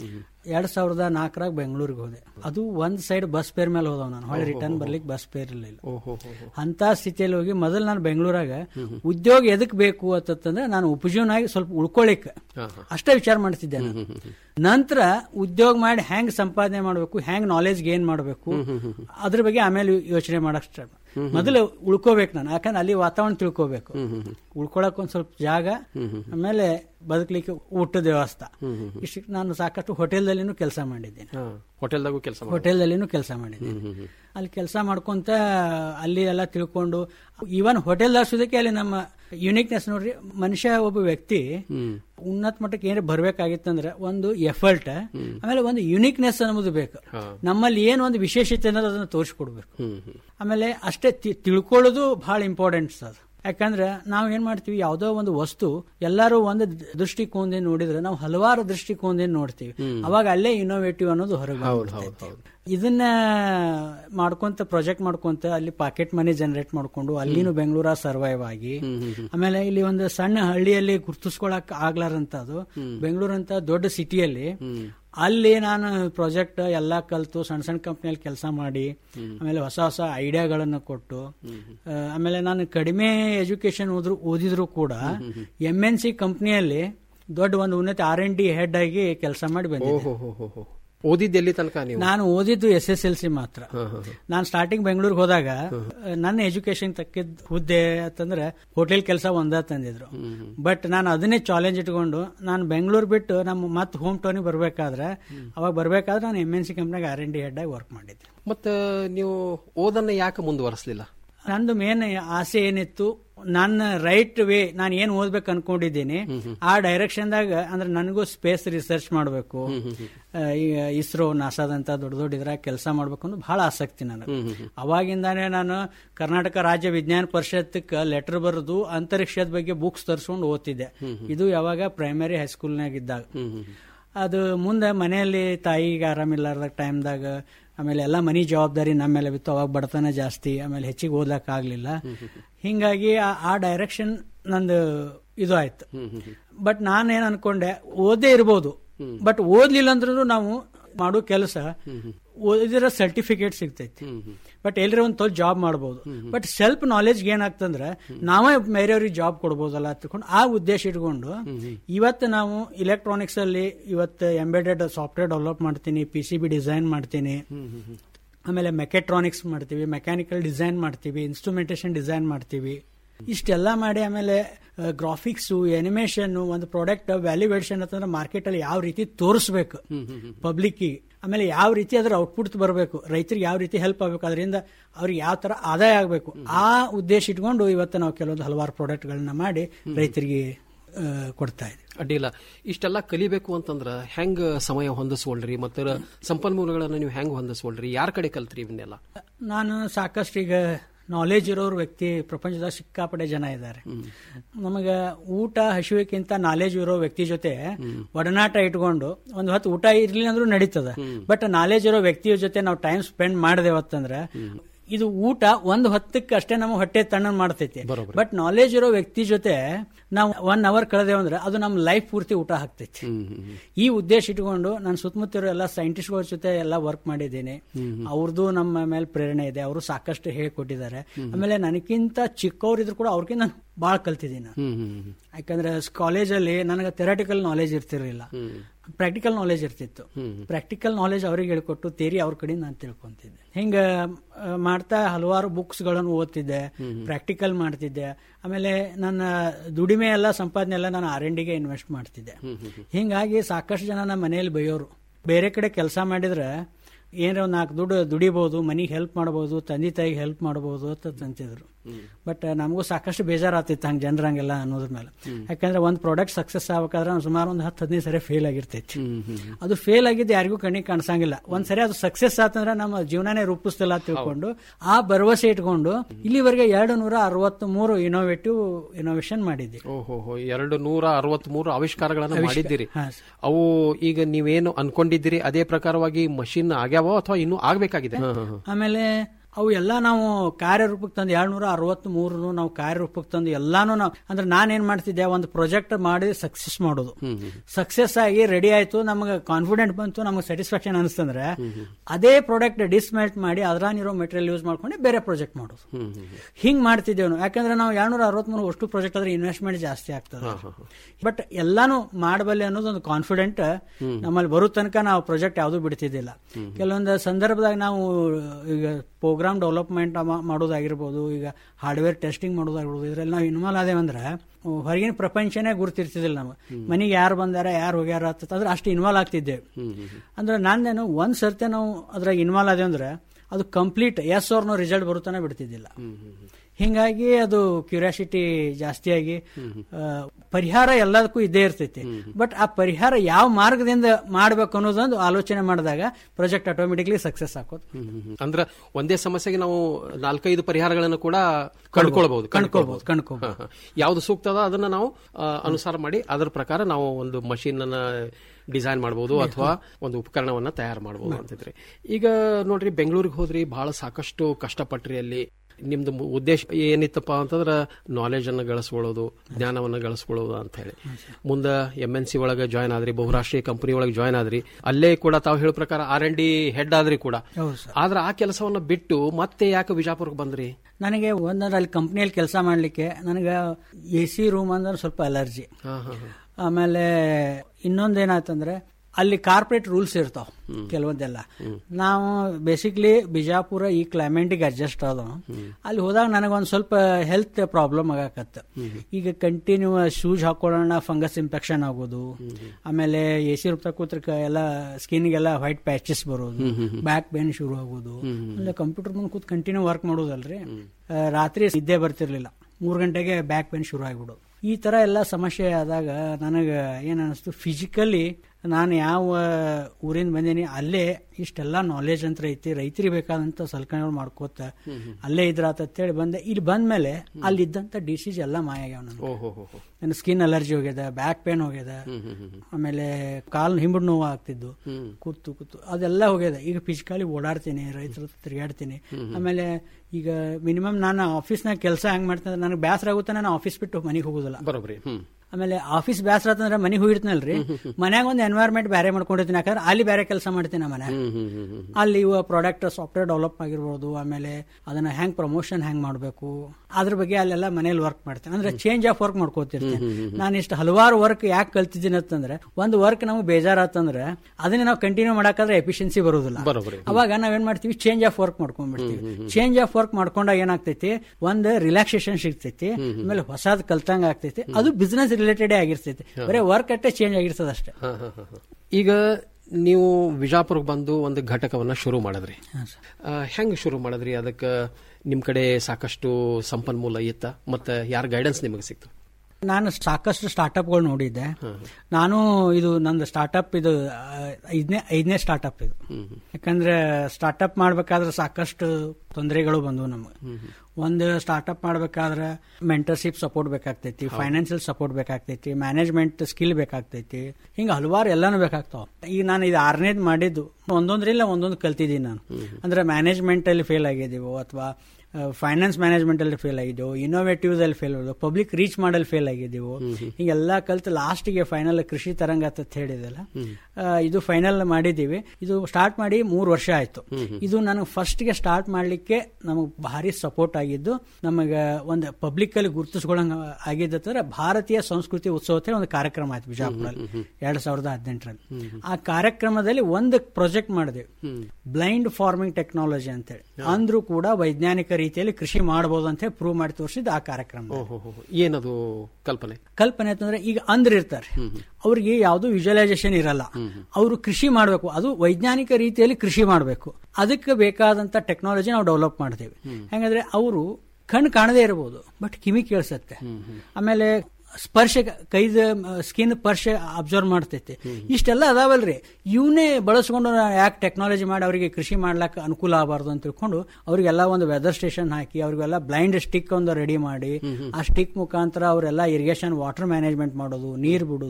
ಎರಡ್ ಸಾವಿರದ ನಾಲ್ಕರಾಗ ಬೆಂಗಳೂರಿಗೆ ಹೋದೆ ಅದು ಒಂದ್ ಸೈಡ್ ಬಸ್ ಪೇರ್ ಮೇಲೆ ಹೋದವ್ ನಾನು ಹೊಳೆ ರಿಟರ್ನ್ ಬರ್ಲಿಕ್ಕೆ ಬಸ್ ಪೇರ್ ಇರಲಿಲ್ಲ ಅಂತ ಸ್ಥಿತಿಯಲ್ಲಿ ಹೋಗಿ ಮೊದಲು ನಾನು ಬೆಂಗಳೂರಾಗ ಉದ್ಯೋಗ ಎದಕ್ ಬೇಕು ಅಂತಂದ್ರೆ ನಾನು ಉಪಜೀವನಾಗಿ ಸ್ವಲ್ಪ ಉಳ್ಕೊಳ್ಳಿಕ್ಕೆ ಅಷ್ಟೇ ವಿಚಾರ ಮಾಡ್ತಿದ್ದೆ ನಾನು ನಂತರ ಉದ್ಯೋಗ ಮಾಡಿ ಹೆಂಗ್ ಸಂಪಾದನೆ ಮಾಡಬೇಕು ಹೆಂಗ್ ನಾಲೆಜ್ ಗೇನ್ ಮಾಡಬೇಕು ಅದ್ರ ಬಗ್ಗೆ ಆಮೇಲೆ ಯೋಚನೆ ಮಾಡಕ್ ಸ್ಟಾರ್ಟ್ ಮೊದಲು ಉಳ್ಕೋಬೇಕು ನಾನು ಯಾಕಂದ್ರೆ ಅಲ್ಲಿ ವಾತಾವರಣ ತಿಳ್ಕೋಬೇಕು ಉಳ್ಕೊಳಕ್ ಒಂದ್ ಸ್ವಲ್ಪ ಜಾಗ ಆಮೇಲೆ ಬದುಕಲಿಕ್ಕೆ ಊಟದ ವ್ಯವಸ್ಥೆ ಇಷ್ಟಕ್ಕೆ ನಾನು ಸಾಕಷ್ಟು ಹೋಟೆಲ್ದಲ್ಲಿನೂ ಕೆಲಸ ಮಾಡಿದ್ದೇನೆ ಹೋಟೆಲ್ದಾಗೂ ಕೆಲಸ ಹೋಟೆಲ್ದಲ್ಲಿನೂ ಕೆಲಸ ಮಾಡಿದ್ದೇನೆ ಅಲ್ಲಿ ಕೆಲಸ ಮಾಡ್ಕೊಂತ ಅಲ್ಲಿ ಎಲ್ಲ ತಿಳ್ಕೊಂಡು ಈವನ್ ಹೋಟೆಲ್ ಸುದಕ್ಕೆ ಅಲ್ಲಿ ನಮ್ಮ ಯುನಿಕ್ನೆಸ್ ನೋಡ್ರಿ ಮನುಷ್ಯ ಒಬ್ಬ ವ್ಯಕ್ತಿ ಉನ್ನತ ಮಟ್ಟಕ್ಕೆ ಏನಾರ ಬರ್ಬೇಕಾಗಿತ್ತಂದ್ರೆ ಒಂದು ಎಫರ್ಟ್ ಆಮೇಲೆ ಒಂದು ಯುನಿಕ್ನೆಸ್ ಅನ್ನೋದು ಬೇಕು ನಮ್ಮಲ್ಲಿ ಏನು ಒಂದು ವಿಶೇಷತೆ ಅನ್ನೋದು ಅದನ್ನ ತೋರಿಸ್ಕೊಡ್ಬೇಕು ಆಮೇಲೆ ಅಷ್ಟೇ ತಿ- ತಿಳ್ಕೊಳ್ಳೋದು ಬಹಳ ಇಂಪಾರ್ಟೆಂಟ್ ಅದು ಯಾಕಂದ್ರೆ ನಾವು ಏನ್ ಮಾಡ್ತೀವಿ ಯಾವುದೋ ಒಂದು ವಸ್ತು ಎಲ್ಲರೂ ಒಂದು ದೃಷ್ಟಿಕೋನದಿಂದ ನೋಡಿದ್ರೆ ನಾವು ಹಲವಾರು ದೃಷ್ಟಿಕೋನದಿಂದ ನೋಡ್ತೀವಿ ಅವಾಗ ಅಲ್ಲೇ ಇನೋವೇಟಿವ್ ಅನ್ನೋದು ಹೊರಗೆ ಬಂದ್ಬಿಡ್ತೈತಿ. ಇದನ್ನ ಮಾಡ್ಕೊಂತ ಪ್ರಾಜೆಕ್ಟ್ ಮಾಡ್ಕೊಂತ ಅಲ್ಲಿ ಪಾಕೆಟ್ ಮನಿ ಜನರೇಟ್ ಮಾಡ್ಕೊಂಡು ಅಲ್ಲಿನೂ ಬೆಂಗಳೂರ ಸರ್ವೈವ್ ಆಗಿ ಆಮೇಲೆ ಇಲ್ಲಿ ಒಂದು ಸಣ್ಣ ಹಳ್ಳಿಯಲ್ಲಿ ಗುರ್ತಿಸ್ಕೊಳಕ್ ಆಗ್ಲಾರಂತದ್ದು ಬೆಂಗಳೂರು ಅಂತ ದೊಡ್ಡ ಸಿಟಿಯಲ್ಲಿ ಅಲ್ಲಿ ನಾನು ಪ್ರಾಜೆಕ್ಟ್ ಎಲ್ಲಾ ಕಲ್ತು ಸಣ್ಣ ಸಣ್ಣ ಕಂಪ್ನಿಯಲ್ಲಿ ಕೆಲಸ ಮಾಡಿ ಆಮೇಲೆ ಹೊಸ ಹೊಸ ಐಡಿಯಾಗಳನ್ನು ಕೊಟ್ಟು ಆ, ಆಮೇಲೆ ನಾನು ಕಡಿಮೆ ಎಜುಕೇಶನ್ ಓದ್ರು ಓದಿದ್ರು ಕೂಡ ಎಂ ಎನ್ ಸಿ ಕಂಪ್ನಿಯಲ್ಲಿ ದೊಡ್ಡ ಒಂದು ಉನ್ನತ ಆರ್ ಎನ್ ಡಿ ಹೆಡ್ ಆಗಿ ಕೆಲಸ ಮಾಡಿ ಬಂದಿದ್ದೆ ಓಹೋ ಓದಿದ್ದು ಎಲ್ಲಿ ತನಕ ನೀವು ನಾನು ಓದಿದ್ದು ಎಸ್ ಎಸ್ ಎಲ್ ಸಿ ಮಾತ್ರ ನಾನು ಸ್ಟಾರ್ಟಿಂಗ್ ಬೆಂಗಳೂರಿಗೆ ಹೋದಾಗ ನನ್ನ ಎಜುಕೇಶನ್ ತಕ್ಕಿದ್ ಹುದ್ದೆ ಅಂತಂದ್ರೆ ಹೋಟೆಲ್ ಕೆಲಸ ಒಂದ ತಂದಿದ್ರು ಬಟ್ ನಾನು ಅದನ್ನೇ ಚಾಲೆಂಜ್ ಇಟ್ಕೊಂಡು ನಾನು ಬೆಂಗಳೂರು ಬಿಟ್ಟು ನಮ್ಮ ಮತ್ತೆ ಹೋಮ್ ಟೌನಿಗೆ ಬರ್ಬೇಕಾದ್ರೆ ಅವಾಗ ಬರ್ಬೇಕಾದ್ರೆ ನಾನು ಎಮ್ ಎನ್ ಸಿ ಕಂಪ್ನಿಗೆ ಆರ್ ಎನ್ ಡಿ ಹೆಡ್ ಆಗಿ ವರ್ಕ್ ಮಾಡಿದ್ದೆ ಮತ್ತ ನೀವು ಓದನ್ನ ಯಾಕೆ ಮುಂದುವರಿಸಲಿಲ್ಲ ನಂದು ಮೇನ್ ಆಸೆ ಏನಿತ್ತು ನನ್ನ ರೈಟ್ ವೇ ನಾನು ಏನ್ ಓದ್ಬೇಕು ಅನ್ಕೊಂಡಿದ್ದೀನಿ ಆ ಡೈರೆಕ್ಷನ್ದಾಗ ಅಂದ್ರೆ ನನಗೂ ಸ್ಪೇಸ್ ರಿಸರ್ಚ್ ಮಾಡಬೇಕು ಈಗ ಇಸ್ರೋ ನಾಸಾದಂತ ದೊಡ್ಡ ದೊಡ್ಡ ಇದ್ರಾಗ ಕೆಲಸ ಮಾಡ್ಬೇಕು ಅನ್ನೋ ಬಹಳ ಆಸಕ್ತಿ ನನಗೆ ಅವಾಗಿಂದಾನೇ ನಾನು ಕರ್ನಾಟಕ ರಾಜ್ಯ ವಿಜ್ಞಾನ ಪರಿಷತ್ಗೆ ಲೆಟರ್ ಬರೆದು ಅಂತರಿಕ್ಷದ ಬಗ್ಗೆ ಬುಕ್ಸ್ ತರಿಸ್ಕೊಂಡು ಓದ್ತಿದ್ದೆ ಇದು ಯಾವಾಗ ಪ್ರೈಮರಿ ಹೈಸ್ಕೂಲ್ನಾಗ ಇದ್ದಾಗ ಅದು ಮುಂದೆ ಮನೆಯಲ್ಲಿ ತಾಯಿಗೆ ಆರಾಮಿಲ್ಲಾರ್ದ ಟೈಮ್ದಾಗ ಆಮೇಲೆ ಎಲ್ಲ ಮನಿ ಜವಾಬ್ದಾರಿ ನಮ್ಮ ಮೇಲೆ ಬಿತ್ತು ಅವಾಗ ಬಡತನ ಜಾಸ್ತಿ ಆಮೇಲೆ ಹೆಚ್ಚಿಗೆ ಓದ್ಲಕ್ ಆಗ್ಲಿಲ್ಲ ಹಿಂಗಾಗಿ ಆ- ಆ ಡೈರೆಕ್ಷನ್ ನಂದು ಇದು ಆಯ್ತು ಬಟ್ ನಾನೇನ್ ಅನ್ಕೊಂಡೆ ಓದೇ ಇರ್ಬೋದು ಬಟ್ ಓದ್ಲಿಲ್ಲ ಅಂದ್ರೂ ನಾವು ಮಾಡೋ ಕೆಲಸ ಓದಿದ್ರೆ ಸರ್ಟಿಫಿಕೇಟ್ ಸಿಗ್ತೈತಿ ಬಟ್ ಎಲ್ಲರ ಒಂದು ತೊಲ್ ಜಾಬ್ ಮಾಡ್ಬೋದು ಬಟ್ ಸೆಲ್ಫ್ ನಾಲೆಜ್ ಏನಾಗ್ತಂದ್ರೆ ನಾವೇ ಬೇರೆಯವ್ರಿಗೆ ಜಾಬ್ ಕೊಡ್ಬೋದಲ್ಲ ಅಂತ ತಿಳ್ಕೊಂಡು ಆ ಉದ್ದೇಶ ಇಟ್ಕೊಂಡು ಇವತ್ತು ನಾವು ಇಲೆಕ್ಟ್ರಾನಿಕ್ಸ್ ಅಲ್ಲಿ ಇವತ್ತು ಎಂಬೆಡೆಡ್ ಸಾಫ್ಟ್ವೇರ್ ಡೆವಲಪ್ ಮಾಡ್ತೀನಿ ಪಿ ಸಿ ಬಿ ಡಿಸೈನ್ ಮಾಡ್ತೀನಿ ಆಮೇಲೆ ಮೆಕೆಟ್ರಾನಿಕ್ಸ್ ಮಾಡ್ತೀವಿ ಮೆಕ್ಯಾನಿಕಲ್ ಡಿಸೈನ್ ಮಾಡ್ತೀವಿ ಇನ್ಸ್ಟ್ರುಮೆಂಟೇಶನ್ ಡಿಸೈನ್ ಮಾಡ್ತೀವಿ ಇಷ್ಟೆಲ್ಲ ಮಾಡಿ ಆಮೇಲೆ ಗ್ರಾಫಿಕ್ಸ್ ಎನಿಮೇಷನ್ ಒಂದು ಪ್ರಾಡಕ್ಟ್ ವ್ಯಾಲ್ಯೂಯೇಷನ್ ಅಂತಂದ್ರೆ ಮಾರ್ಕೆಟ್ ಅಲ್ಲಿ ಯಾವ ರೀತಿ ತೋರಿಸ್ಬೇಕು ಪಬ್ಲಿಕ್ ಆಮೇಲೆ ಯಾವ ರೀತಿ ಅದರ ಔಟ್ಪುಟ್ ಬರಬೇಕು ರೈತರಿಗೆ ಯಾವ ರೀತಿ ಹೆಲ್ಪ್ ಆಗಬೇಕು ಅದರಿಂದ ಅವ್ರಿಗೆ ಯಾವ ತರ ಆದಾಯ ಆಗಬೇಕು ಆ ಉದ್ದೇಶ ಇಟ್ಕೊಂಡು ಇವತ್ತು ನಾವು ಕೆಲವೊಂದು ಹಲವಾರು ಪ್ರಾಡಕ್ಟ್ಗಳನ್ನ ಮಾಡಿ ರೈತರಿಗೆ ಆ, ಕೊಡ್ತಾ ಇದ್ದೀವಿ ಅಡ್ಡಿಲ್ಲ ಇಷ್ಟೆಲ್ಲ ಕಲಿಬೇಕು ಅಂತಂದ್ರ ಹೆಂಗ್ ಸಮಯ ಹೊಂದಿಸ್ಕೊಳ್ರಿ ಮತ್ತೆ ಸಂಪನ್ಮೂಲಗಳನ್ನ ನೀವು ಹೆಂಗ್ ಹೊಂದಿಸ್ಕೊಳ್ರಿ ಯಾರ ಕಡೆ ಕಲ್ತ್ರಿ ಇವನ್ನೆಲ್ಲ ನಾನು ಸಾಕಷ್ಟು ಈಗ ನಾಲೆಜ್ ಇರೋರು ವ್ಯಕ್ತಿ ಪ್ರಪಂಚದ ಸಿಕ್ಕಾಪಟ್ಟೆ ಜನ ಇದ್ದಾರೆ ನಮಗ ಊಟ ಹಸಿವೆಕ್ಕಿಂತ ನಾಲೆಜ್ ಇರೋ ವ್ಯಕ್ತಿ ಜೊತೆ ಒಡನಾಟ ಇಟ್ಕೊಂಡು ಒಂದು ಹೊತ್ತು ಊಟ ಇರ್ಲಿಲ್ಲ ಅಂದ್ರೂ ನಡೀತದ ಬಟ್ ನಾಲೆಜ್ ಇರೋ ವ್ಯಕ್ತಿಯ ಜೊತೆ ನಾವು ಟೈಮ್ ಸ್ಪೆಂಡ್ ಮಾಡದೇವತ್ತಂದ್ರ ಇದು ಊಟ ಒಂದು ಹೊತ್ತಕ್ಕೆ ಅಷ್ಟೇ ನಮ್ಮ ಹೊಟ್ಟೆ ತಣ್ಣ ಮಾಡ್ತೈತಿ ಬಟ್ ನಾಲೆಜ್ ಇರೋ ವ್ಯಕ್ತಿ ಜೊತೆ ನಾವು ಒನ್ ಅವರ್ ಕಳೆದೇವಂದ್ರೆ ಅದು ನಮ್ಮ ಲೈಫ್ ಪೂರ್ತಿ ಊಟ ಹಾಕ್ತೈತಿ ಈ ಉದ್ದೇಶ ಇಟ್ಕೊಂಡು ನಾನು ಸುತ್ತಮುತ್ತ ಎಲ್ಲ ಸೈಂಟಿಸ್ಟ್ಗಳ ಜೊತೆ ಎಲ್ಲ ವರ್ಕ್ ಮಾಡಿದ್ದೀನಿ ಅವ್ರದ್ದು ನಮ್ಮ ಮೇಲೆ ಪ್ರೇರಣೆ ಇದೆ ಅವರು ಸಾಕಷ್ಟು ಹೇಳಿಕೊಟ್ಟಿದ್ದಾರೆ ಆಮೇಲೆ ನನಗಿಂತ ಚಿಕ್ಕವರಿದ್ರು ಕೂಡ ಅವ್ರಿಗಿಂತ ನಾನು ಭಾಳ ಕಲ್ತಿದ್ದೀನಿ ನಾನು. ಯಾಕಂದ್ರೆ ಕಾಲೇಜಲ್ಲಿ ನನಗೆ ಥೆರಾಟಿಕಲ್ ನಾಲೆಜ್ ಇರ್ತಿರ್ಲಿಲ್ಲ ಪ್ರಾಕ್ಟಿಕಲ್ ನಾಲೆಜ್ ಇರ್ತಿತ್ತು ಪ್ರಾಕ್ಟಿಕಲ್ ನಾಲೆಜ್ ಅವ್ರಿಗೆ ಹೇಳ್ಕೊಟ್ಟು ತೇರಿ ಅವ್ರ ಕಡೆ ನಾನು ತಿಳ್ಕೊಂತಿದ್ದೆ ಹಿಂಗ ಆ, ಮಾಡ್ತಾ ಹಲವಾರು ಬುಕ್ಸ್ ಗಳನ್ನು ಓದ್ತಿದ್ದೆ ಪ್ರಾಕ್ಟಿಕಲ್ ಮಾಡ್ತಿದ್ದೆ ಆಮೇಲೆ ನನ್ನ ದುಡಿಮೆ ಎಲ್ಲ ಸಂಪಾದನೆ ಎಲ್ಲ ನಾನು ಆರ್ ಎನ್ ಡಿಗೆ ಇನ್ವೆಸ್ಟ್ ಮಾಡ್ತಿದ್ದೆ ಹಿಂಗಾಗಿ ಸಾಕಷ್ಟು ಜನ ನಮ್ಮ ಮನೆಯಲ್ಲಿ ಬೈಯೋರು ಬೇರೆ ಕಡೆ ಕೆಲಸ ಮಾಡಿದ್ರೆ ಏನಾರ ಒಂದು ನಾಲ್ಕು ದುಡ್ಡು ದುಡಿಬಹುದು ಮನಿಗೆ ಹೆಲ್ಪ್ ಮಾಡಬಹುದು ತಂದೆ ತಾಯಿಗೆ ಹೆಲ್ಪ್ ಮಾಡಬಹುದು ಅಂತ ಅಂತಿದ್ರು ಬಟ್ ನಮಗೂ ಸಾಕಷ್ಟು ಬೇಜಾರಾಗ್ತಿತ್ತು ಹಂಗೆ ಜನರ ಹಂಗೆಲ್ಲ ಅನ್ನೋದ್ರ ಮೇಲೆ ಯಾಕಂದ್ರೆ ಒಂದು ಪ್ರಾಡಕ್ಟ್ ಸಕ್ಸಸ್ ಆಗ್ಬೇಕಾದ್ರೆ ನಾವು ಸುಮಾರು ಒಂದು ಹತ್ತು ಹದಿನೈದು ಸರಿ ಫೇಲ್ ಆಗಿರ್ತೈತಿ ಅದು ಫೇಲ್ ಆಗಿದ್ದು ಯಾರಿಗೂ ಕಣ್ಣಿಗೆ ಕಾಣಿಸಂಗಿಲ್ಲ ಒಂದ್ ಸರಿ ಅದು ಸಕ್ಸಸ್ ಆತಂದ್ರೆ ನಮ್ಮ ಜೀವನನೇ ರೂಪಿಸ್ತಿಲ್ಲ ಅಂತ ತಿಳ್ಕೊಂಡು ಆ ಭರವಸೆ ಇಟ್ಕೊಂಡು ಇಲ್ಲಿವರೆಗೆ ಎರಡು ನೂರ ಅರವತ್ತ್ ಮೂರು ಇನೋವೇಟಿವ್ ಇನೋವೇಷನ್ ಮಾಡಿದ್ದೆ ಓಹೋ ಎರಡು ನೂರ ಅರವತ್ತ್ ಮೂರು ಆವಿಷ್ಕಾರಗಳನ್ನ ಆವಿಷ್ಕಾರ- ಮಾಡಿದ್ದೀರಿ ಹಾ, ಅವು ಈಗ ನೀವೇನು ಅನ್ಕೊಂಡಿದ್ದೀರಿ ಅದೇ ಪ್ರಕಾರವಾಗಿ ಮಷಿನ್ ಆಗ್ಯಾವ ಅಥವಾ ಇನ್ನೂ ಆಗ್ಬೇಕಾಗಿದೆ ಆಮೇಲೆ ಅವು ಎಲ್ಲ ನಾವು ಕಾರ್ಯರೂಪಕ್ಕೆ ತಂದು ಎರಡ್ನೂರ ಅರವತ್ತ್ ಮೂರು ನಾವು ಕಾರ್ಯರೂಪಕ್ಕೆ ತಂದು ಎಲ್ಲಾನು ನಾವು ಅಂದ್ರೆ ನಾನೇನ್ ಮಾಡ್ತಿದ್ದೆ ಒಂದು ಪ್ರಾಜೆಕ್ಟ್ ಮಾಡಿ ಸಕ್ಸಸ್ ಮಾಡೋದು ಸಕ್ಸಸ್ ಆಗಿ ರೆಡಿ ಆಯ್ತು ನಮಗೆ ಕಾನ್ಫಿಡೆಂಟ್ ಬಂತು ನಮಗೆ ಸ್ಯಾಟಿಸ್ಫ್ಯಾಕ್ಷನ್ ಅನಿಸ್ತಂದ್ರೆ ಅದೇ ಪ್ರಾಡಕ್ಟ್ ಡಿಸ್ಮೆಲ್ಟ್ ಮಾಡಿ ಅದ್ರಾನಿರೋ ಮೆಟೀರಿಯಲ್ ಯೂಸ್ ಮಾಡ್ಕೊಂಡು ಬೇರೆ ಪ್ರಾಜೆಕ್ಟ್ ಮಾಡೋದು ಹಿಂಗ್ ಮಾಡ್ತಿದ್ದೇವೆ ನಾವು ಯಾಕಂದ್ರೆ ನಾವು ಎರಡ್ನೂರ ಅರವತ್ಮೂರು ಅಷ್ಟು ಪ್ರಾಜೆಕ್ಟ್ ಆದ್ರೆ ಇನ್ವೆಸ್ಟ್ಮೆಂಟ್ ಜಾಸ್ತಿ ಆಗ್ತದೆ ಬಟ್ ಎಲ್ಲಾನು ಮಾಡಬಲ್ಲೆ ಅನ್ನೋದು ಒಂದು ಕಾನ್ಫಿಡೆಂಟ್ ನಮ್ಮಲ್ಲಿ ಬರೋ ತನಕ ನಾವು ಪ್ರಾಜೆಕ್ಟ್ ಯಾವುದು ಬಿಡ್ತಿದ್ದಿಲ್ಲ ಕೆಲವೊಂದು ಸಂದರ್ಭದಾಗ ನಾವು ಈಗ ಪ್ರೋಗ್ರಾಮ್ ಡೆವಲಪ್ಮೆಂಟ್ ಮಾಡೋದಾಗಿರ್ಬೋದು ಈಗ ಹಾರ್ಡ್ವೇರ್ ಟೆಸ್ಟಿಂಗ್ ಮಾಡೋದಾಗಿರ್ಬೋದು ಇದ್ರಲ್ಲಿ ನಾವು ಇನ್ವಾಲ್ವ್ ಆದೇವಂದ್ರೆ ಹೊರಗಿನ ಪ್ರಪಂಚನೇ ಗುರುತಿರ್ತಿದ್ದಿಲ್ಲ ನಮಗೆ ಮನೆಗೆ ಯಾರು ಬಂದಾರ ಯಾರು ಹೋಗ್ಯಾರ ಅಂತ ಅಂದ್ರೆ ಅಷ್ಟು ಇನ್ವಾಲ್ವ್ ಆಗ್ತಿದ್ದೇವೆ ಅಂದ್ರೆ ನಾನೇನು ಒಂದ್ ಸರ್ತೆ ನಾವು ಅದ್ರಾಗ ಇನ್ವಾಲ್ವ್ ಆದೇವು ಅಂದ್ರೆ ಅದು ಕಂಪ್ಲೀಟ್ ಎಸ್ ಅವ್ರನ್ನ ರಿಸಲ್ಟ್ ಬರುತ್ತಾನೆ ಬಿಡ್ತಿದ್ದಿಲ್ಲ ಹಿಂಗಾಗಿ ಅದು ಕ್ಯೂರಿಯಾಸಿಟಿ ಜಾಸ್ತಿಯಾಗಿ ಆ, ಪರಿಹಾರ ಎಲ್ಲದಕ್ಕೂ ಇದ್ದೇ ಇರ್ತೈತಿ ಬಟ್ ಆ ಪರಿಹಾರ ಯಾವ ಮಾರ್ಗದಿಂದ ಮಾಡ್ಬೇಕು ಅನ್ನೋದೊಂದು ಆಲೋಚನೆ ಮಾಡಿದಾಗ ಪ್ರಾಜೆಕ್ಟ್ ಆಟೋಮೆಟಿಕ್ಲಿ ಸಕ್ಸಸ್ ಆಗೋದು ಅಂದ್ರ ಒಂದೇ ಸಮಸ್ಯೆಗೆ ನಾವು ನಾಲ್ಕೈದು ಪರಿಹಾರಗಳನ್ನು ಕೂಡ ಕಂಡುಕೊಳ್ಬಹುದು ಕಂಡ್ಕೊಳ್ಬಹುದು, ಕಂಡ್ಕೊಳ್ಬಹುದು. ಯಾವ್ದು ಸೂಕ್ತ ಅದ ಅದನ್ನ ನಾವು ಆ, ಅನುಸಾರ ಮಾಡಿ ಅದರ ಪ್ರಕಾರ ನಾವು ಒಂದು ಮಷೀನ್ ಅನ್ನ ಡಿಸೈನ್ ಮಾಡಬಹುದು ಅಥವಾ ಒಂದು ಉಪಕರಣವನ್ನ ತಯಾರು ಮಾಡಬಹುದು ಅಂತಿದ್ರಿ ಈಗ ನೋಡ್ರಿ ಬೆಂಗಳೂರಿಗೆ ಹೋದ್ರಿ ಬಹಳ ಸಾಕಷ್ಟು ಕಷ್ಟಪಟ್ರಿ ಅಲ್ಲಿ ನಿಮ್ದು ಮು- ಉದ್ದೇಶ ಏನಿತ್ತಪ್ಪ ಅಂತಂದ್ರ ನಾಲೆಜ್ ಅನ್ನ ಗಳಿಸ್ಕೊಳ್ಳೋದು ಜ್ಞಾನವನ್ನ ಗಳಿಸ್ಕೊಳ್ಳೋದು ಅಂತ ಹೇಳಿ ಮುಂದ ಎಂ ಎನ್ ಸಿ ಒಳಗೆ ಜಾಯ್ನ್ ಆದ್ರಿ ಬಹುರಾಷ್ಟ್ರೀಯ ಕಂಪನಿ ಒಳಗೆ ಜಾಯ್ನ್ ಆದ್ರಿ ಅಲ್ಲೇ ಕೂಡ ತಾವು ಹೇಳೋ ಪ್ರಕಾರ ಆರ್ ಎನ್ ಡಿ ಹೆಡ್ ಆದ್ರಿ ಕೂಡ ಹೌದು ಸರ್ ಆದ್ರೆ ಆ ಕೆಲಸವನ್ನ ಬಿಟ್ಟು ಮತ್ತೆ ಯಾಕೆ ವಿಜಾಪುರಕ್ಕೆ ಬಂದ್ರಿ ನನಗೆ ಒಂದಂದ್ರೆ ಅಲ್ಲಿ ಕಂಪ್ನಿಯಲ್ಲಿ ಕೆಲಸ ಮಾಡ್ಲಿಕ್ಕೆ ನನಗೆ ಎ ಸಿ ರೂಮ್ ಅಂದ್ರೆ ಸ್ವಲ್ಪ ಅಲರ್ಜಿ ಆಮೇಲೆ ಇನ್ನೊಂದೇನಾಯ್ತಂದ್ರೆ ಅಲ್ಲಿ ಕಾರ್ಪೊರೇಟ್ ರೂಲ್ಸ್ ಇರ್ತಾವ ಕೆಲವೊಂದೆಲ್ಲ ನಾವು ಬೇಸಿಕ್ಲಿ ಬಿಜಾಪುರ ಈ ಕ್ಲೈಮೇಟಿಗೆ ಅಡ್ಜಸ್ಟ್ ಆದ ಅಲ್ಲಿ ಹೋದಾಗ ನನಗೊಂದು ಸ್ವಲ್ಪ ಹೆಲ್ತ್ ಪ್ರಾಬ್ಲಮ್ ಆಗಾಕತ್ತ ಈಗ ಕಂಟಿನ್ಯೂ ಶೂಸ್ ಹಾಕೊಳ್ಳೋಣ ಫಂಗಸ್ ಇನ್ಫೆಕ್ಷನ್ ಆಗೋದು ಆಮೇಲೆ ಎ ಸಿ ರೂಪ ಕೂತ್ರಕ ಎಲ್ಲ ಸ್ಕಿನ್ಗೆಲ್ಲ ವೈಟ್ ಪ್ಯಾಚಸ್ ಬರೋದು ಬ್ಯಾಕ್ ಪೇನ್ ಶುರು ಆಗೋದು ಆಮೇಲೆ ಕಂಪ್ಯೂಟರ್ ಮುಂದೆ ಕೂತ್ ಕಂಟಿನ್ಯೂ ವರ್ಕ್ ಮಾಡೋದಲ್ರಿ ಆ, ರಾತ್ರಿ ನಿದ್ದೆ ಬರ್ತಿರ್ಲಿಲ್ಲ ಮೂರು ಗಂಟೆಗೆ ಬ್ಯಾಕ್ ಪೇನ್ ಶುರು ಆಗ್ಬಿಡೋದು ಈ ತರ ಎಲ್ಲ ಸಮಸ್ಯೆ ಆದಾಗ ನನಗೆ ಏನ್ ಅನಿಸ್ತು ಫಿಸಿಕಲಿ ನಾನು ಯಾವ ಊರಿಂದ ಬಂದೀನಿ ಅಲ್ಲೇ ಇಷ್ಟೆಲ್ಲ ನಾಲೆಜ್ ಅಂತ ಐತಿ ರೈತರಿಗೆ ಬೇಕಾದಂತ ಸಲಕರಣೆಗಳು ಮಾಡ್ಕೋತ ಅಲ್ಲೇ ಇದ್ರಾತ ಅಂತೇಳಿ ಬಂದೆ ಇಲ್ಲಿ ಬಂದ್ಮೇಲೆ ಅಲ್ಲಿದ್ದಂತ ಡಿಸೀಸ್ ಎಲ್ಲ ಮಾಯ ಆಗ್ಯಾವ ನನಗೆ ಓಹೋ ನನ್ನ ಸ್ಕಿನ್ ಅಲರ್ಜಿ ಹೋಗ್ಯದ ಬ್ಯಾಕ್ ಪೇನ್ ಹೋಗ್ಯದ ಆಮೇಲೆ ಕಾಲ್ ಹಿಂಬಡ್ ನೋವು ಆಗ್ತಿದ್ದು ಕೂತು ಕೂತು ಅದೆಲ್ಲ ಹೋಗ್ಯದ ಈಗ ಫಿಸಿಕಲಿ ಓಡಾಡ್ತೀನಿ ರೈತರ ಹತ್ರ ತಿರುಗಾಡ್ತೀನಿ ಆಮೇಲೆ ಈಗ ಮಿನಿಮಮ್ ನಾನು ಆಫೀಸ್ನಾಗ ಕೆಲಸ ಹೆಂಗ್ ಮಾಡ್ತೀನಿ ನನಗೆ ಬೇಸರ ಆಗುತ್ತೆ ನಾನು ಆಫೀಸ್ ಬಿಟ್ಟು ಮನೆಗೆ ಹೋಗೋದಿಲ್ಲ ಬರೋಬ್ರಿ ಹ್ಮ್ ಆಮೇಲೆ ಆಫೀಸ್ ಬೇಸರ ಆತಂದ್ರೆ ಮನೆಗೆ ಹೋಗಿರ್ತೀನಲ್ರಿ ಮನ್ಯಾಗ ಒಂದು ಎನ್ವೈರ್ಮೆಂಟ್ ಬೇರೆ ಮಾಡ್ಕೊಂಡಿರ್ತೀನಿ ಯಾಕಂದ್ರೆ ಅಲ್ಲಿ ಬೇರೆ ಕೆಲಸ ಮಾಡ್ತೀನಿ ಮನೆ ಅಲ್ಲಿ ಇವ ಪ್ರಾಡಕ್ಟ್ ಸಾಫ್ಟ್ವೇರ್ ಡೆವಲಪ್ ಆಗಿರ್ಬೋದು ಆಮೇಲೆ ಅದನ್ನ ಹೆಂಗ್ ಪ್ರಮೋಷನ್ ಹೆಂಗ್ ಮಾಡಬೇಕು ಅದ್ರ ಬಗ್ಗೆ ಅಲ್ಲೆಲ್ಲ ಮನೇಲಿ ವರ್ಕ್ ಮಾಡ್ತೇನೆ ಅಂದ್ರೆ ಚೇಂಜ್ ಆಫ್ ವರ್ಕ್ ಮಾಡ್ಕೋತಿರ್ತೀನಿ ನಾನು ಇಷ್ಟು ಹಲವಾರು ವರ್ಕ್ ಯಾಕೆ ಕಲ್ತಿದ್ದೀನಿ ಅಂತಂದ್ರೆ ಒಂದು ವರ್ಕ್ ನಮಗೆ ಬೇಜಾರಾತಂದ್ರೆ ಅದನ್ನ ನಾವು ಕಂಟಿನ್ಯೂ ಮಾಡಕ್ಕಾದ್ರೆ ಎಫಿಷಿಯನ್ಸಿ ಬರೋದಿಲ್ಲ ಬರೋಬ್ರಿ ಅವಾಗ ನಾವೇನ್ ಮಾಡ್ತೀವಿ ಚೇಂಜ್ ಆಫ್ ವರ್ಕ್ ಮಾಡ್ಕೊಂಡ್ಬಿಡ್ತೀವಿ ಚೇಂಜ್ ಆಫ್ ವರ್ಕ್ ಮಾಡ್ಕೊಂಡಾಗ ಏನಾಗ್ತೈತಿ ಒಂದು ರಿಲ್ಯಾಕ್ಸೇಷನ್ ಸಿಗ್ತೈತಿ ಆಮೇಲೆ ಹೊಸದ್ ಕಲ್ತಂಗ ಆಗ್ತೈತಿ ಅದು ಬಿಸ್ನೆಸ್ ರಿಲೇಟೆಡ್ ಆಗಿರ್ತೈತಿ ಬರೀ ವರ್ಕ್ ಅಟ್ಟೆ ಚೇಂಜ್ ಆಗಿರ್ತದ ಅಷ್ಟೇ ಹ, ಹ, ಹ, ಹ. ಈಗ ನೀವು ವಿಜಾಪುರಕ್ಕೆ ಬಂದು ಒಂದು ಘಟಕವನ್ನ ಶುರು ಮಾಡಿದ್ರಿ ಆ, ಹೆಂಗ್ ಶುರು ಮಾಡಿದ್ರಿ ಅದಕ್ಕೆ ನಿಮ್ ಕಡೆ ಸಾಕಷ್ಟು ಸಂಪನ್ಮೂಲ ಇತ್ತ ಮತ್ತೆ ಯಾರ ಗೈಡೆನ್ಸ್ ನಿಮಗೆ ಸಿಕ್ತು ನಾನು ಸಾಕಷ್ಟು ಸ್ಟಾರ್ಟ್ಅಪ್ಗಳು ನೋಡಿದ್ದೆ ನಾನು ಇದು ನಂದು ಸ್ಟಾರ್ಟ್ಅಪ್ ಇದು ಆ, ಐದನೇ ಐದನೇ ಸ್ಟಾರ್ಟ್ಅಪ್ ಇದು ಯಾಕಂದ್ರೆ ಸ್ಟಾರ್ಟ್ಅಪ್ ಮಾಡ್ಬೇಕಾದ್ರೆ ಸಾಕಷ್ಟು ತೊಂದರೆಗಳು ಬಂದವು ನಮ್ಗೆ ಒಂದು ಸ್ಟಾರ್ಟ್ಅಪ್ ಮಾಡ್ಬೇಕಾದ್ರೆ ಮೆಂಟರ್ಶಿಪ್ ಸಪೋರ್ಟ್ ಬೇಕಾಗ್ತೈತಿ ಫೈನಾನ್ಷಿಯಲ್ ಸಪೋರ್ಟ್ ಬೇಕಾಗ್ತೈತಿ ಮ್ಯಾನೇಜ್ಮೆಂಟ್ ಸ್ಕಿಲ್ ಬೇಕಾಗ್ತೈತಿ ಹಿಂಗ ಹಲವಾರು ಎಲ್ಲಾನು ಬೇಕಾಗ್ತಾವ ಈಗ ನಾನು ಇದು ಆರನೇದ್ ಮಾಡಿದ್ದು ಒಂದೊಂದ್ರಿಲ್ಲ ಒಂದೊಂದು ಕಲ್ತಿದ್ದೀನಿ ನಾನು ಅಂದ್ರೆ ಮ್ಯಾನೇಜ್ಮೆಂಟ್ ಅಲ್ಲಿ ಫೇಲ್ ಆಗಿದ್ದೀವೋ ಅಥವಾ ಫೈನಾನ್ಸ್ ಮ್ಯಾನೇಜ್ಮೆಂಟ್ ಅಲ್ಲಿ ಫೇಲ್ ಆಗಿದ್ದೆವು ಇನ್ನೋವೇಟಿವ್ಸ್ ಅಲ್ಲಿ ಫೇಲ್ ಆಗಿದ್ದೆವು ಪಬ್ಲಿಕ್ ರೀಚ್ ಮಾಡಲ್ ಫೇಲ್ ಆಗಿದ್ದೆವು ಹಿಂಗೆಲ್ಲ ಕಲ್ತು ಲಾಸ್ಟ್ಗೆ ಫೈನಲ್ ಕೃಷಿ ತರಂಗ ಅಂತ ಹೇಳಿದೆಲ್ಲ ಆ, ಇದು ಫೈನಲ್ ಮಾಡಿದ್ದೀವಿ ಇದು ಸ್ಟಾರ್ಟ್ ಮಾಡಿ ಮೂರು ವರ್ಷ ಆಯ್ತು ಇದು ನನಗೆ ಫಸ್ಟ್ಗೆ ಸ್ಟಾರ್ಟ್ ಮಾಡ್ಲಿಕ್ಕೆ ನಮಗೆ ಭಾರಿ ಸಪೋರ್ಟ್ ಆಗಿದ್ದು ನಮಗೆ ಒಂದು ಪಬ್ಲಿಕ್ ಅಲ್ಲಿ ಗುರುತಿಸ್ಕೊಳ್ಳಂಗ ಆಗಿದ್ದಂದ್ರೆ ಭಾರತೀಯ ಸಂಸ್ಕೃತಿ ಉತ್ಸವ ಅಂತ ಒಂದು ಕಾರ್ಯಕ್ರಮ ಆಯ್ತು ಬಿಜಾಪುರಲ್ಲಿ ಎರಡ್ ಸಾವಿರದ ಹದಿನೆಂಟರಲ್ಲಿ ಆ ಕಾರ್ಯಕ್ರಮದಲ್ಲಿ ಒಂದು ಪ್ರಾಜೆಕ್ಟ್ ಮಾಡಿದೆವು ಬ್ಲೈಂಡ್ ಫಾರ್ಮಿಂಗ್ ಟೆಕ್ನಾಲಜಿ ಅಂತೇಳಿ ಅಂದ್ರೂ ಕೂಡ ವೈಜ್ಞಾನಿಕ ರೀತಿಯಲ್ಲಿ ಕೃಷಿ ಮಾಡಬಹುದು ಅಂತ ಪ್ರೂವ್ ಮಾಡಿ ತೋರಿಸಿದ್ದು ಆ ಕಾರ್ಯಕ್ರಮ ಓಹೋ ಏನದು ಕಲ್ಪನೆ ಕಲ್ಪನೆ ಅಂತಂದ್ರೆ ಈಗ ಅಂದ್ರ ಇರ್ತಾರೆ ಅವ್ರಿಗೆ ಯಾವುದು ವಿಜುವಲೈಸೇಷನ್ ಇರಲ್ಲ ಅವರು ಕೃಷಿ ಮಾಡಬೇಕು ಅದು ವೈಜ್ಞಾನಿಕ ರೀತಿಯಲ್ಲಿ ಕೃಷಿ ಮಾಡಬೇಕು ಅದಕ್ಕೆ ಬೇಕಾದಂತ ಟೆಕ್ನಾಲಜಿ ನಾವು ಡೆವಲಪ್ ಮಾಡ್ತೇವೆ ಹೆಂಗಂದ್ರೆ ಅವರು ಕಣ್ಣು ಕಾಣದೇ ಇರಬಹುದು ಬಟ್ ಕಿವಿ ಕೇಳಿಸತ್ತೆ ಆಮೇಲೆ ಸ್ಪರ್ಶ ಕೈದ ಸ್ಕಿನ್ ಸ್ಪರ್ಶ ಅಬ್ಸರ್ವ್ ಮಾಡ್ತೈತಿ ಇಷ್ಟೆಲ್ಲ ಅದಾವಲ್ರಿ ಇವನ್ನೇ ಬಳಸ್ಕೊಂಡು ಯಾಕೆ ಟೆಕ್ನಾಲಜಿ ಮಾಡಿ ಅವರಿಗೆ ಕೃಷಿ ಮಾಡ್ಲಾಕ ಅನುಕೂಲ ಆಗಬಾರ್ದು ಅಂತ ತಿಳ್ಕೊಂಡು ಅವರಿಗೆಲ್ಲ ಒಂದು ವೆದರ್ ಸ್ಟೇಷನ್ ಹಾಕಿ ಅವ್ರಿಗೆಲ್ಲ ಬ್ಲೈಂಡ್ ಸ್ಟಿಕ್ ಒಂದು ರೆಡಿ ಮಾಡಿ ಆ ಸ್ಟಿಕ್ ಮುಖಾಂತರ ಅವರೆಲ್ಲ ಇರಿಗೇಷನ್ ವಾಟರ್ ಮ್ಯಾನೇಜ್ಮೆಂಟ್ ಮಾಡೋದು ನೀರ್ ಬಿಡೋದು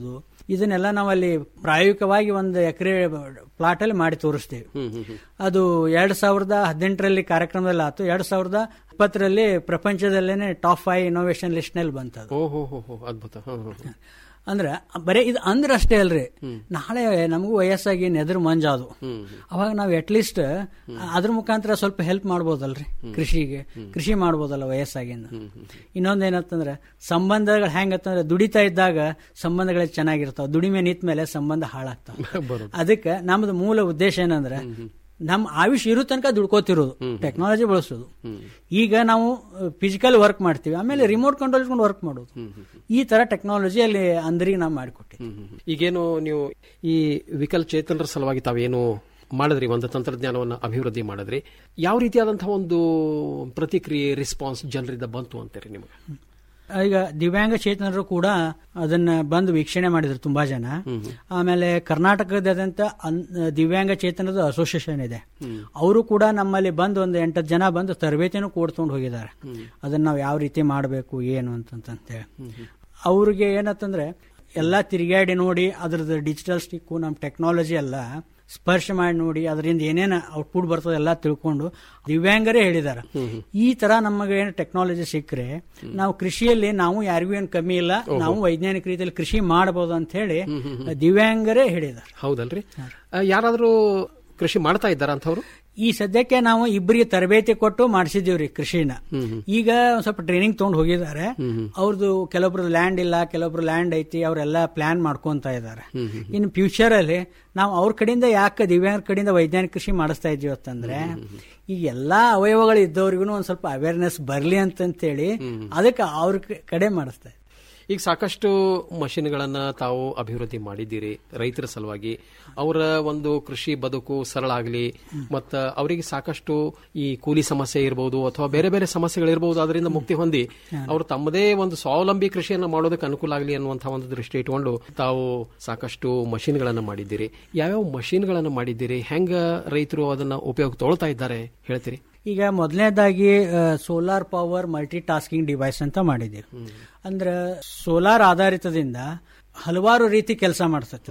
ಇದನ್ನೆಲ್ಲ ನಾವು ಅಲ್ಲಿ ಪ್ರಾಯೋಗಿಕವಾಗಿ ಒಂದು ಎಕರೆ ಪ್ಲಾಟ್ ಅಲ್ಲಿ ಮಾಡಿ ತೋರಿಸ್ತೀವಿ ಹ್ಮ್ ಹ್ಮ್ ಹ್ಮ್ ಅದು ಎರಡ್ ಸಾವಿರದ ಹದಿನೆಂಟರಲ್ಲಿ ಕಾರ್ಯಕ್ರಮದಲ್ಲಿ ಆಯ್ತು ಎರಡ್ ಸಾವಿರದ ಇಪ್ಪತ್ತರಲ್ಲಿ ಪ್ರಪಂಚದಲ್ಲೇನೆ ಟಾಪ್ ಫೈವ್ ಇನೋವೇಷನ್ ಲಿಸ್ಟ್ ನಲ್ಲಿ ಬಂತದು ಓ ಹೋ ಹೋ ಹೋ ಅದ್ಭುತ ಹ್ಮ್ ಹ್ಮ್ ಹ್ಮ್. ಅಂದ್ರೆ ಬರೀ ಇದು ಅಂದ್ರೆ ಅಷ್ಟೇ ಅಲ್ರಿ ನಾಳೆ ನಮಗೂ ವಯಸ್ಸಾಗಿ ನೆದ್ರ ಮಂಜಾದು ಅವಾಗ ನಾವು ಅಟ್ಲೀಸ್ಟ್ ಅದ್ರ ಮುಖಾಂತರ ಸ್ವಲ್ಪ ಹೆಲ್ಪ್ ಮಾಡ್ಬೋದಲ್ರಿ ಕೃಷಿಗೆ ಕೃಷಿ ಮಾಡ್ಬೋದಲ್ಲ ವಯಸ್ಸಾಗಿಂದ ಇನ್ನೊಂದೇನಂತಂದ್ರೆ ಸಂಬಂಧಗಳು ಹೆಂಗತ್ತಂದ್ರೆ ದುಡಿತಾ ಇದ್ದಾಗ ಸಂಬಂಧಗಳು ಚೆನ್ನಾಗಿರ್ತಾವ ದುಡಿಮೆ ನಿಂತ ಮೇಲೆ ಸಂಬಂಧ ಹಾಳಾಗ್ತಾವ ಅದಕ್ಕೆ ನಮ್ದು ಮೂಲ ಉದ್ದೇಶ ಏನಂದ್ರೆ ನಮ್ಮ ಆಯುಷ್ ಇರೋ ತನಕ ದುಡ್ಕೋತಿರೋದು ಟೆಕ್ನಾಲಜಿ ಬಳಸೋದು ಈಗ ನಾವು ಫಿಸಿಕಲ್ ವರ್ಕ್ ಮಾಡ್ತೀವಿ ಆಮೇಲೆ ರಿಮೋಟ್ ಕಂಟ್ರೋಲ್ ಇಟ್ಕೊಂಡು ವರ್ಕ್ ಮಾಡೋದು ಈ ತರ ಟೆಕ್ನಾಲಜಿ ಅಲ್ಲಿ ಅಂದ್ರಿಗೆ ನಾವು ಮಾಡಿಕೊಟ್ಟಿವಿ ಈಗೇನು ನೀವು ಈ ವಿಕಲಚೇತನರ ಸಲುವಾಗಿ ತಾವೇನು ಮಾಡಿದ್ರಿ ಒಂದು ತಂತ್ರಜ್ಞಾನವನ್ನು ಅಭಿವೃದ್ಧಿ ಮಾಡಿದ್ರಿ ಯಾವ ರೀತಿಯಾದಂತಹ ಒಂದು ಪ್ರತಿಕ್ರಿಯೆ ರೆಸ್ಪಾನ್ಸ್ ಜನರಿಂದ ಬಂತು ಅಂತೀರಿ ನಿಮಗೆ ಈಗ ದಿವ್ಯಾಂಗ ಚೇತನರು ಕೂಡ ಅದನ್ನ ಬಂದು ವೀಕ್ಷಣೆ ಮಾಡಿದ್ರು ತುಂಬಾ ಜನ ಆಮೇಲೆ ಕರ್ನಾಟಕದಾದ್ಯಂತ ಅನ್- ದಿವ್ಯಾಂಗ ಚೇತನದ ಅಸೋಸಿಯೇಷನ್ ಇದೆ ಅವರು ಕೂಡ ನಮ್ಮಲ್ಲಿ ಬಂದು ಒಂದು ಎಂಟತ್ತು ಜನ ಬಂದು ತರಬೇತಿನೂ ಕೊಡ್ಕೊಂಡು ಹೋಗಿದ್ದಾರೆ ಅದನ್ನ ನಾವು ಯಾವ ರೀತಿ ಮಾಡಬೇಕು ಏನು ಅಂತಂತೇಳಿ ಅವ್ರಿಗೆ ಏನಂತಂದ್ರೆ ಎಲ್ಲ ತಿರುಗಾಡಿ ನೋಡಿ ಅದ್ರದ್ದು ಡಿಜಿಟಲ್ ಸ್ಟಿಕ್ಕು ನಮ್ಮ ಟೆಕ್ನಾಲಜಿ ಎಲ್ಲ ಸ್ಪರ್ಶ ಮಾಡಿ ನೋಡಿ ಅದರಿಂದ ಏನೇನು ಔಟ್ಪುಟ್ ಬರ್ತದೆ ಎಲ್ಲ ತಿಳ್ಕೊಂಡು ದಿವ್ಯಾಂಗರೇ ಹೇಳಿದಾರೆ ಈ ತರ ನಮಗೆ ಏನು ಟೆಕ್ನಾಲಜಿ ಸಿಕ್ಕರೆ ನಾವು ಕೃಷಿಯಲ್ಲಿ ನಾವು ಯಾರಿಗೂ ಏನು ಕಮ್ಮಿ ಇಲ್ಲ ನಾವು ವೈಜ್ಞಾನಿಕ ರೀತಿಯಲ್ಲಿ ಕೃಷಿ ಮಾಡಬಹುದು ಅಂತ ಹೇಳಿ ದಿವ್ಯಾಂಗರೇ ಹೇಳಿದ್ದಾರೆ ಹೌದಲ್ರಿ ಆ, ಯಾರಾದ್ರೂ ಕೃಷಿ ಮಾಡ್ತಾ ಇದ್ದಾರ ಅಂತವ್ರು ಈ ಸದ್ಯಕ್ಕೆ ನಾವು ಇಬ್ಬರಿಗೆ ತರಬೇತಿ ಕೊಟ್ಟು ಮಾಡಿಸಿದೀವ್ರಿ ಕೃಷಿನ ಈಗ ಒಂದ್ ಸ್ವಲ್ಪ ಟ್ರೈನಿಂಗ್ ತಗೊಂಡು ಹೋಗಿದ್ದಾರೆ ಅವ್ರದ್ದು ಕೆಲವೊಬ್ರು ಲ್ಯಾಂಡ್ ಇಲ್ಲ ಕೆಲವೊಬ್ರು ಲ್ಯಾಂಡ್ ಐತಿ ಅವರೆಲ್ಲ ಪ್ಲಾನ್ ಮಾಡ್ಕೊಂತ ಇದ್ದಾರೆ ಇನ್ನು ಫ್ಯೂಚರ್ ಅಲ್ಲಿ ನಾವು ಅವ್ರ ಕಡೆಯಿಂದ ಯಾಕೆ ದಿವ್ಯಾಂಗರ ಕಡೆಯಿಂದ ವೈಜ್ಞಾನಿಕ ಕೃಷಿ ಮಾಡಿಸ್ತಾ ಇದೀವಿ ಅಂತಂದ್ರೆ ಈ ಎಲ್ಲಾ ಅವಯವಗಳು ಇದ್ದವ್ರಿಗೂ ಒಂದ್ ಸ್ವಲ್ಪ ಅವೇರ್ನೆಸ್ ಬರ್ಲಿ ಅಂತಂತೇಳಿ ಅದಕ್ಕೆ ಅವ್ರ ಕ- ಕಡೆ ಮಾಡಿಸ್ತಾ ಇದ್ದೀವಿ. ಈಗ ಸಾಕಷ್ಟು ಮಷಿನ್ಗಳನ್ನ ತಾವು ಅಭಿವೃದ್ಧಿ ಮಾಡಿದ್ದೀರಿ ರೈತರ ಸಲುವಾಗಿ ಅವರ ಒಂದು ಕೃಷಿ ಬದುಕು ಸರಳ ಆಗಲಿ ಮತ್ತ ಅವರಿಗೆ ಸಾಕಷ್ಟು ಈ ಕೂಲಿ ಸಮಸ್ಯೆ ಇರಬಹುದು ಅಥವಾ ಬೇರೆ ಬೇರೆ ಸಮಸ್ಯೆಗಳಿರಬಹುದು ಅದರಿಂದ ಮುಕ್ತಿ ಹೊಂದಿ ಅವರು ತಮ್ಮದೇ ಒಂದು ಸ್ವಾವಲಂಬಿ ಕೃಷಿಯನ್ನು ಮಾಡೋದಕ್ಕೆ ಅನುಕೂಲ ಆಗಲಿ ಅನ್ನುವಂತಹ ಒಂದು ದೃಷ್ಟಿ ಇಟ್ಕೊಂಡು ತಾವು ಸಾಕಷ್ಟು ಮಷಿನ್ಗಳನ್ನ ಮಾಡಿದ್ದೀರಿ ಯಾವ್ಯಾವ ಮಷಿನ್ಗಳನ್ನ ಮಾಡಿದ್ದೀರಿ ಹೆಂಗ ರೈತರು ಅದನ್ನ ಉಪಯೋಗ ತೊಗೊಳ್ತಾ ಇದ್ದಾರೆ ಹೇಳ್ತೀರಿ ಈಗ ಮೊದಲನೇದಾಗಿ solar power multi tasking device ಅಂತ ಮಾಡಿದ್ದೀವಿ ಅಂದ್ರೆ ಸೋಲಾರ್ ಆಧಾರಿತದಿಂದ ಹಲವಾರು ರೀತಿ ಕೆಲಸ ಮಾಡ್ತದೆ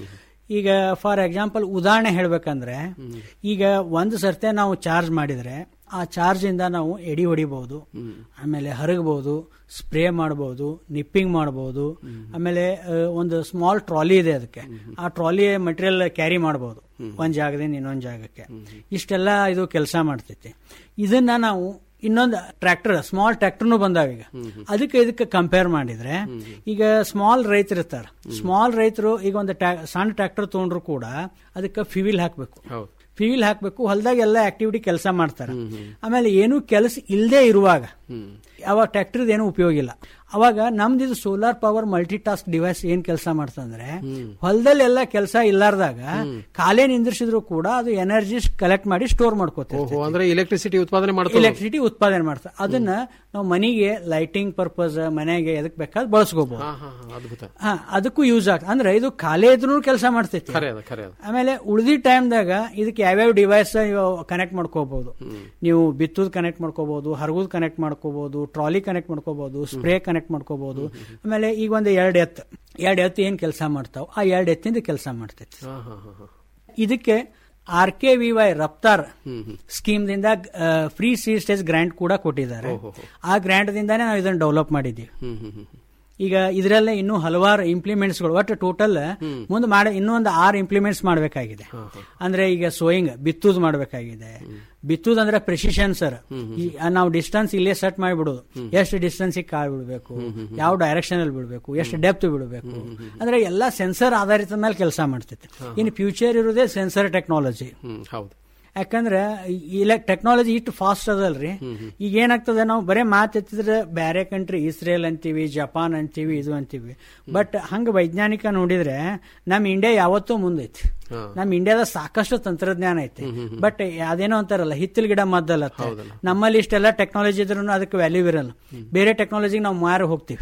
ಈಗ ಫಾರ್ ಎಕ್ಸಾಂಪಲ್ ಉದಾಹರಣೆ ಹೇಳ್ಬೇಕಂದ್ರೆ ಈಗ ಒಂದು ಸರ್ತೆ ನಾವು ಚಾರ್ಜ್ ಮಾಡಿದ್ರೆ ಆ ಚಾರ್ಜ್ ಇಂದ ನಾವು ಎಡಿ ಹೊಡಿಬಹುದು ಆಮೇಲೆ ಹರಗಬಹುದು ಸ್ಪ್ರೇ ಮಾಡಬಹುದು ನಿಪ್ಪಿಂಗ್ ಮಾಡಬಹುದು ಆಮೇಲೆ ಆ, ಒಂದು ಸ್ಮಾಲ್ ಟ್ರಾಲಿ ಇದೆ ಅದಕ್ಕೆ ಆ ಟ್ರಾಲಿ ಮಟೀರಿಯಲ್ ಕ್ಯಾರಿ ಮಾಡಬಹುದು ಒಂದ್ ಜಾಗದಿಂದ ಇನ್ನೊಂದ್ ಜಾಗಕ್ಕೆ ಇಷ್ಟೆಲ್ಲ ಇದು ಕೆಲಸ ಮಾಡ್ತೈತಿ ಇದನ್ನ ನಾವು ಇನ್ನೊಂದು ಟ್ರ್ಯಾಕ್ಟರ್ ಸ್ಮಾಲ್ ಟ್ರ್ಯಾಕ್ಟರ್ನು ಬಂದಾವ ಈಗ ಅದಕ್ಕೆ ಇದಕ್ಕೆ ಕಂಪೇರ್ ಮಾಡಿದ್ರೆ ಈಗ ಸ್ಮಾಲ್ ರೈತರು ಇರ್ತಾರೆ ಸ್ಮಾಲ್ ರೈತರು ಈಗ ಒಂದು ಟ್ಯಾ- ಸಣ್ಣ ಟ್ರ್ಯಾಕ್ಟರ್ ತಗೊಂಡ್ರು ಕೂಡ ಅದಕ್ಕೆ ಫ್ಯೂವಿಲ್ ಹಾಕ್ಬೇಕು ಫ್ಯೂವಿಲ್ ಹಾಕ್ಬೇಕು ಹೊಲದಾಗ ಎಲ್ಲ ಆಕ್ಟಿವಿಟಿ ಕೆಲಸ ಮಾಡ್ತಾರೆ ಆಮೇಲೆ ಏನು ಕೆಲಸ ಇಲ್ಲದೆ ಇರುವಾಗ ಅವಾಗ ಟ್ರ್ಯಾಕ್ಟರ್ ಏನು ಉಪಯೋಗ ಇಲ್ಲ ಅವಾಗ ನಮ್ದು ಇದು solar power multi task device ಏನ್ ಕೆಲಸ ಮಾಡ್ತಂದ್ರೆ ಹೊಲದಲ್ಲಿ ಎಲ್ಲ ಕೆಲಸ ಇಲ್ಲಾರ್ದಾಗ ಕಾಲೇ ನಿಂದ್ರಿಸಿದ್ರು ಕೂಡ ಅದು ಎನರ್ಜಿ ಕಲೆಕ್ಟ್ ಮಾಡಿ ಸ್ಟೋರ್ ಮಾಡ್ಕೋತೀವಿ ಓಹೋ ಅಂದ್ರೆ ಎಲೆಕ್ಟ್ರಿಸಿಟಿ ಉತ್ಪಾದನೆ ಮಾಡ್ತಾರೆ ಎಲೆಕ್ಟ್ರಿಸಿಟಿ ಉತ್ಪಾದನೆ ಮಾಡ್ತಾರೆ ಅದನ್ನ ನಾವು ಮನೆಗೆ ಲೈಟಿಂಗ್ ಪರ್ಪಸ್ ಮನೆಗೆ ಎದಕ್ ಬೇಕಾದ್ ಬಳಸ್ಕೋಬಹುದು ಅದ್ಭುತ ಹಾ ಅದಕ್ಕೂ ಯೂಸ್ ಆಗ್ತದೆ ಅಂದ್ರೆ ಇದು ಖಾಲಿ ಇದ್ರೂ ಕೆಲಸ ಮಾಡ್ತೈತಿ ಖರೆ ಅದ ಖರೆ ಅದ ಆಮೇಲೆ ಉಳಿದಿ ಟೈಮ್ದಾಗ ಇದಕ್ಕೆ ಯಾವ್ಯಾವ ಡಿವೈಸ್ ಕನೆಕ್ಟ್ ಮಾಡ್ಕೋಬಹುದು ನೀವು ಬಿತ್ತುದ್ ಕನೆಕ್ಟ್ ಮಾಡ್ಕೋಬಹುದು ಹರಗುದ್ ಕನೆಕ್ಟ್ ಮಾಡ್ಕೋಬಹುದು ಟ್ರಾಲಿ ಕನೆಕ್ಟ್ ಮಾಡ್ಕೋಬಹುದು ಸ್ಪ್ರೇ ಕನೆಕ್ಟ್ ಮಾಡ್ಕೋಬಹುದು ಆಮೇಲೆ ಈಗ ಒಂದು ಎರಡು ಎತ್ ಎರಡು ಎತ್ತು ಏನ್ ಕೆಲಸ ಮಾಡ್ತಾವ ಆ ಎರಡು ಎತ್ತಿಂದ ಕೆಲಸ ಮಾಡ್ತೈತಿ ಹಾ ಹಾ ಹಾ ಹಾ ಇದಕ್ಕೆ R K V Y Raftaar scheme ದಿಂದ ಫ್ರೀ ಸಿ ಸ್ಟೇಜ್ ಗ್ರಾಂಟ್ ಕೂಡ ಕೊಟ್ಟಿದ್ದಾರೆ ಆ ಗ್ರಾಂಟ್ ದಿಂದಾನೇ ನಾವು ಇದನ್ನ ಡೆವಲಪ್ ಮಾಡಿದ್ದೀವಿ ಹ್ಮ್ ಹ್ಮ್ ಹ್ಮ್ ಈಗ ಇದರಲ್ಲೇ ಇನ್ನೂ ಹಲವಾರು ಇಂಪ್ಲಿಮೆಂಟ್ಸ್ ಗಳು ಒಟ್ಟು ಟೋಟಲ್ ಮುಂದೆ ಮಾಡ ಇನ್ನೂ ಒಂದು ಆರು ಇಂಪ್ಲಿಮೆಂಟ್ಸ್ ಮಾಡಬೇಕಾಗಿದೆ ಅಂದ್ರೆ ಈಗ ಸೋಯಿಂಗ್ ಬಿತ್ತುದು ಮಾಡಬೇಕಾಗಿದೆ ಬಿತ್ತುದು ಅಂದ್ರೆ ಪ್ರೆಸಿಷನ್ ಸರ್ ನಾವು ಡಿಸ್ಟೆನ್ಸ್ ಇಲ್ಲೇ ಸೆಟ್ ಮಾಡಿಬಿಡೋದು ಎಷ್ಟು ಡಿಸ್ಟೆನ್ಸ್ ಕಾಳು ಬಿಡಬೇಕು ಯಾವ ಡೈರೆಕ್ಷನ್ ಅಲ್ಲಿ ಬಿಡಬೇಕು ಎಷ್ಟು ಡೆಪ್ತ್ ಬಿಡಬೇಕು ಅಂದ್ರೆ ಎಲ್ಲಾ ಸೆನ್ಸರ್ ಆಧಾರಿತ ಮೇಲೆ ಕೆಲಸ ಮಾಡ್ತೈತೆ ಇನ್ನು ಫ್ಯೂಚರ್ ಇರೋದೇ ಸೆನ್ಸರ್ ಟೆಕ್ನಾಲಜಿ ಹ್ಮ್ ಹೌದು ಯಾಕಂದ್ರೆ ಇಲ್ಲ ಟೆಕ್ನಾಲಜಿ ಇಷ್ಟು ಫಾಸ್ಟ್ ಅದಲ್ರಿ ಈಗ ಏನಾಗ್ತದೆ ನಾವು ಬರೇ ಮಾತೆತ್ತಿದ್ರೆ ಬೇರೆ ಕಂಟ್ರಿ ಇಸ್ರೇಲ್ ಅಂತೀವಿ ಜಪಾನ್ ಅಂತೀವಿ ಇದು ಅಂತೀವಿ ಬಟ್ ಹಂಗ ವೈಜ್ಞಾನಿಕ ನೋಡಿದ್ರೆ ನಮ್ ಇಂಡಿಯಾ ಯಾವತ್ತೂ ಮುಂದೈತಿ ನಮ್ ಇಂಡಿಯಾದ ಸಾಕಷ್ಟು ತಂತ್ರಜ್ಞಾನ ಐತಿ ಬಟ್ ಅದೇನೋ ಅಂತಾರಲ್ಲ ಹಿತ್ತಲ್ ಗಿಡ ಮದ್ದಲ್ಲ ನಮ್ಮಲ್ಲಿ ಇಷ್ಟೆಲ್ಲ ಟೆಕ್ನಾಲಜಿ ಇದ್ರೂ ಅದಕ್ಕೆ ವ್ಯಾಲ್ಯೂ ಇರಲ್ಲ ಬೇರೆ ಟೆಕ್ನಾಲಜಿಗೆ ನಾವು ಮಾರಿ ಹೋಗ್ತೀವಿ